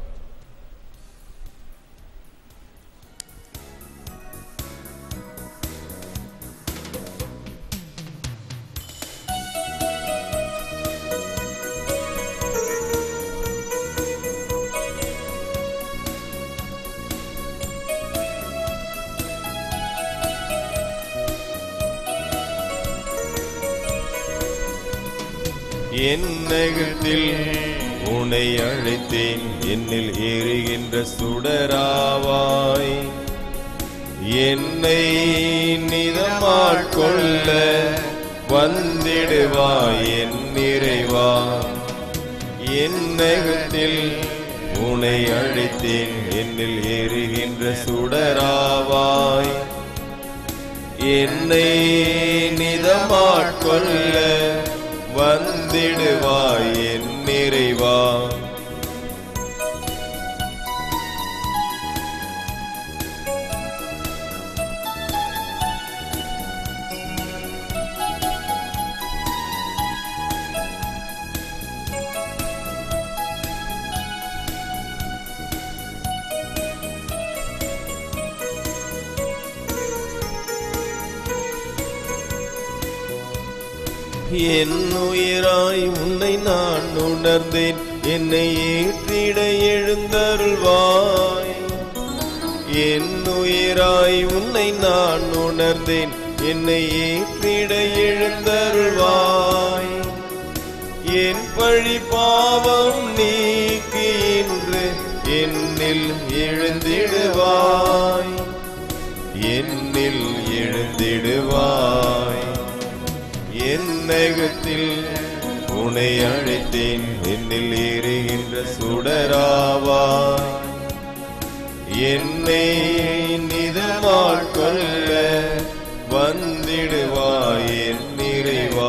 என் நெகத்தில் உன்னை அழைத்தேன் என்னில் ஏறுகின்ற சுடராவாய் என்னை நிதமால் கொள்ள வந்திடுவாய் என் நிறைவா என் நெகத்தில் உன்னை அழைத்தேன் என்னில் ஏறுகின்ற சுடராவாய் என்னை நிதமாட்கொள்ள வந்திடுவாய் என் நிறைவா என் உயிராய் உன்னை நான் உணர்ந்தேன் என்னை ஏற்றிட எழுந்தருள்வாய் என் உயிராய் உன்னை நான் உணர்ந்தேன் என்னை ஏற்றிட எழுந்தருள்வாய் என் பழி பாவம் நீக்கி இன்று என்னில் எழுந்திடுவாய் என்னில் எழுந்திடுவாய் என் நகத்தில் உனை அழைத்தேன் என்னில் ஏறுகின்ற சுடராவாய் என்னை நிதமாள் கொள்ள வந்திடுவாய் என் நிறைவா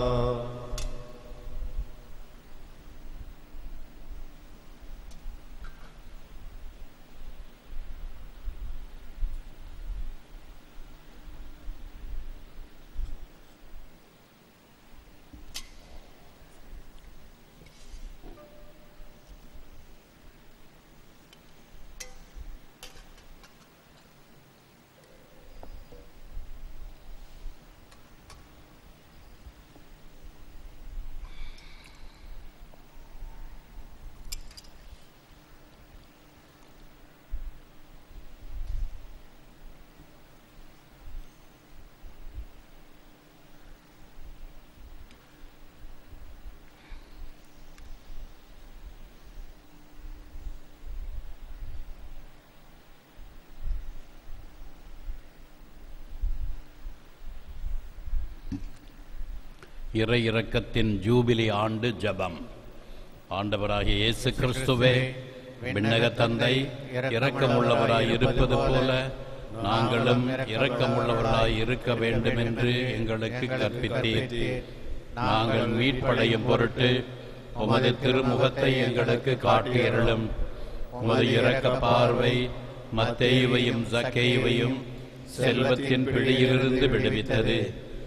இறை இரக்கத்தின் ஜூபிலி ஆண்டு ஜெபம் ஆண்டவராகிய இயேசு கிறிஸ்துவே விண்ணக தந்தை இரக்கமுள்ளவராய் இருப்பது போல நாங்களும் இரக்கமுள்ளவராய் இருக்க வேண்டும் என்று எங்களுக்கு கற்பித்தீர் நாங்கள் மீட்படையும் பொருட்டு உமது திருமுகத்தை எங்களுக்கு காட்டியருளும் உமது இரக்க பார்வை மத்தேயுவையும் சக்கேயுவையும் செல்வத்தின் பிடியிலிருந்து விடுவித்தது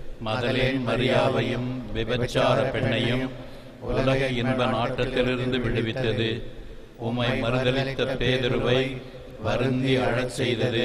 மதலேன் மரியாவையும் விபச்சார பெண்ணையும் உலக இன்ப நாட்டத்திலிருந்து விடுவித்தது உம்மை மறுதலித்த பேதுருவை வருந்தி அழச் செய்தது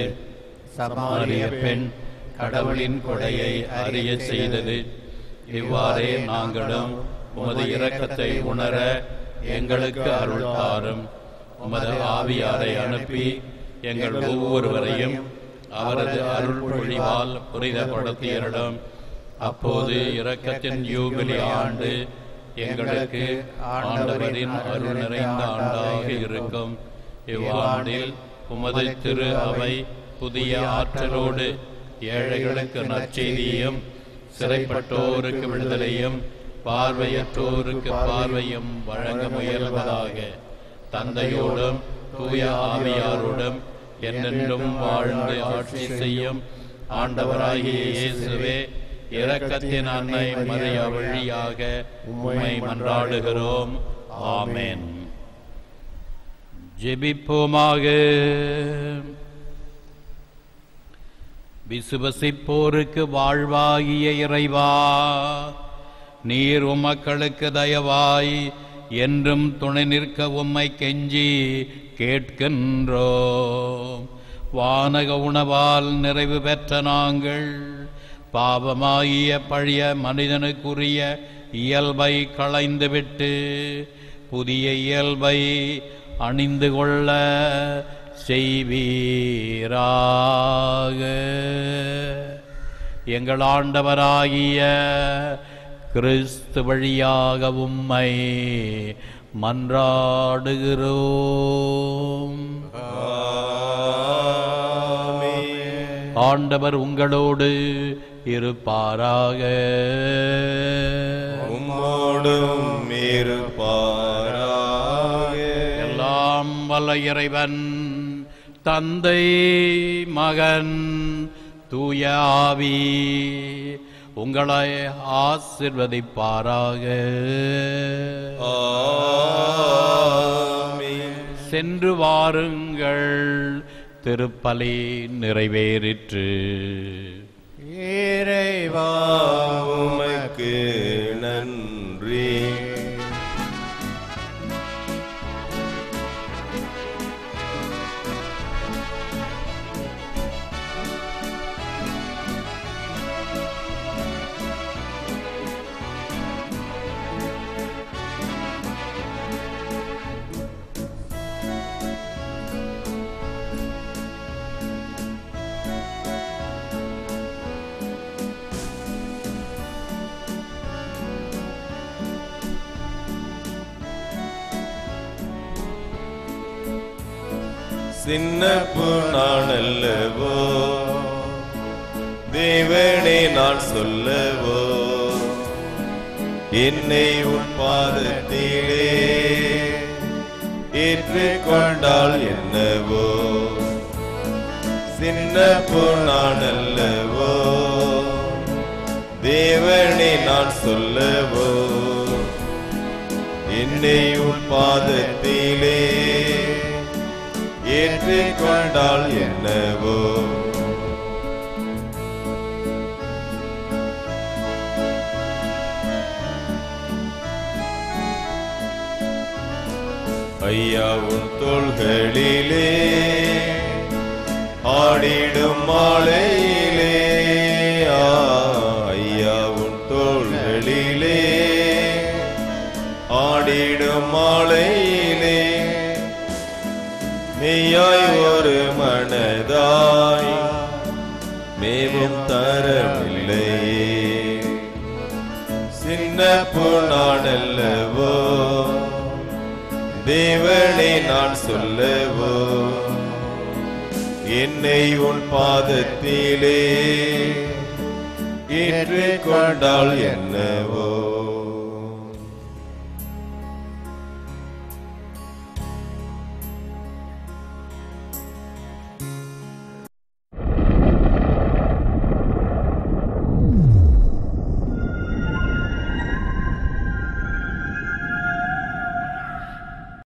சமாரிய பெண் கடவுளின் கொடையை அறிய செய்தது இவ்வாறே நாங்களும் உமது இரக்கத்தை உணர எங்களுக்கு அருள் தாரும் உமது ஆவியாரை அனுப்பி எங்கள் ஒவ்வொருவரையும் அவரது அருள் பொழிவால் புரிதப்படுத்தியரிடம் அப்போது இரக்கத்தின் யூபிலி ஆண்டு எங்களுக்கு ஆண்டவரின் அருள் நிறைந்த ஆண்டாக இருக்கும் இவ்வாண்டில் உமது திரு அவை புதிய ஆற்றலோடு ஏழைகளுக்கு நற்செய்தியும் சிறைப்பட்டோருக்கு விடுதலையும் பார்வையற்றோருக்கு பார்வையும் வழங்க முயல்வதாக தந்தையோடும் தூய ஆவியாரோடும் என்றென்றும் வாழ்ந்து ஆட்சி செய்யும் ஆண்டவராகிய இயேசுவே இரக்கத்தின் அன்னை மரியா வழியாக உம்மை மன்றாடுகிறோம் ஆமென் ஜெபிப்போமாக விசுவசிப்போருக்கு வாழ்வாகிய இறைவா நீர் உமக்களுக்கு தயவாய் என்றும் துணை நிற்க உம்மை கெஞ்சி கேட்கின்றோம் வானக உணவால் நிறைவு பெற்ற நாங்கள் பாவமாகிய பழைய மனிதனுக்குரிய இயல்பை களைந்துவிட்டு புதிய இயல்பை அணிந்து கொள்ள செய்வீராக எங்கள் ஆண்டவராகிய கிறிஸ்து வழியாக உம்மை மன்றாடுகிறோம் ஆண்டவர் உங்களோடு இருப்பாராக உம்மோடும் இருப்பாராக எல்லாம் வல்ல இறைவன் தந்தை மகன் தூய ஆவி உங்களை ஆசிர்வதிப்பாராக ஆமென். சென்று வாருங்கள் திருப்பலி நிறைவேறிற்று இறைவா உமக்கு நன்றி சின்ன நான் அல்லவோ தேவனே நான் சொல்லவோ என்னை உன் பாதத்திலே ஏற்றுக்கொண்டால் என்னவோ சின்ன நான் அல்லவோ தேவனே நான் சொல்லவோ என்னை உன் பாதத்திலே ஏற்றுக்கொண்டால் என்னவோ ஐயா உன் தோள்களிலே ஆடிடும் மாலையிலே ஆ, ஐயா உன் தோள்களிலே ஆடிடும் மாலையிலே மெய்யாய் ஒரு மனதாய் மேவும் தரவில்லையே சின்ன நானல்லவோ தேவனை நான் சொல்லவோ என்னை உன் பாதத்திலே ஏற்றுக்கொண்டால் என்னவோ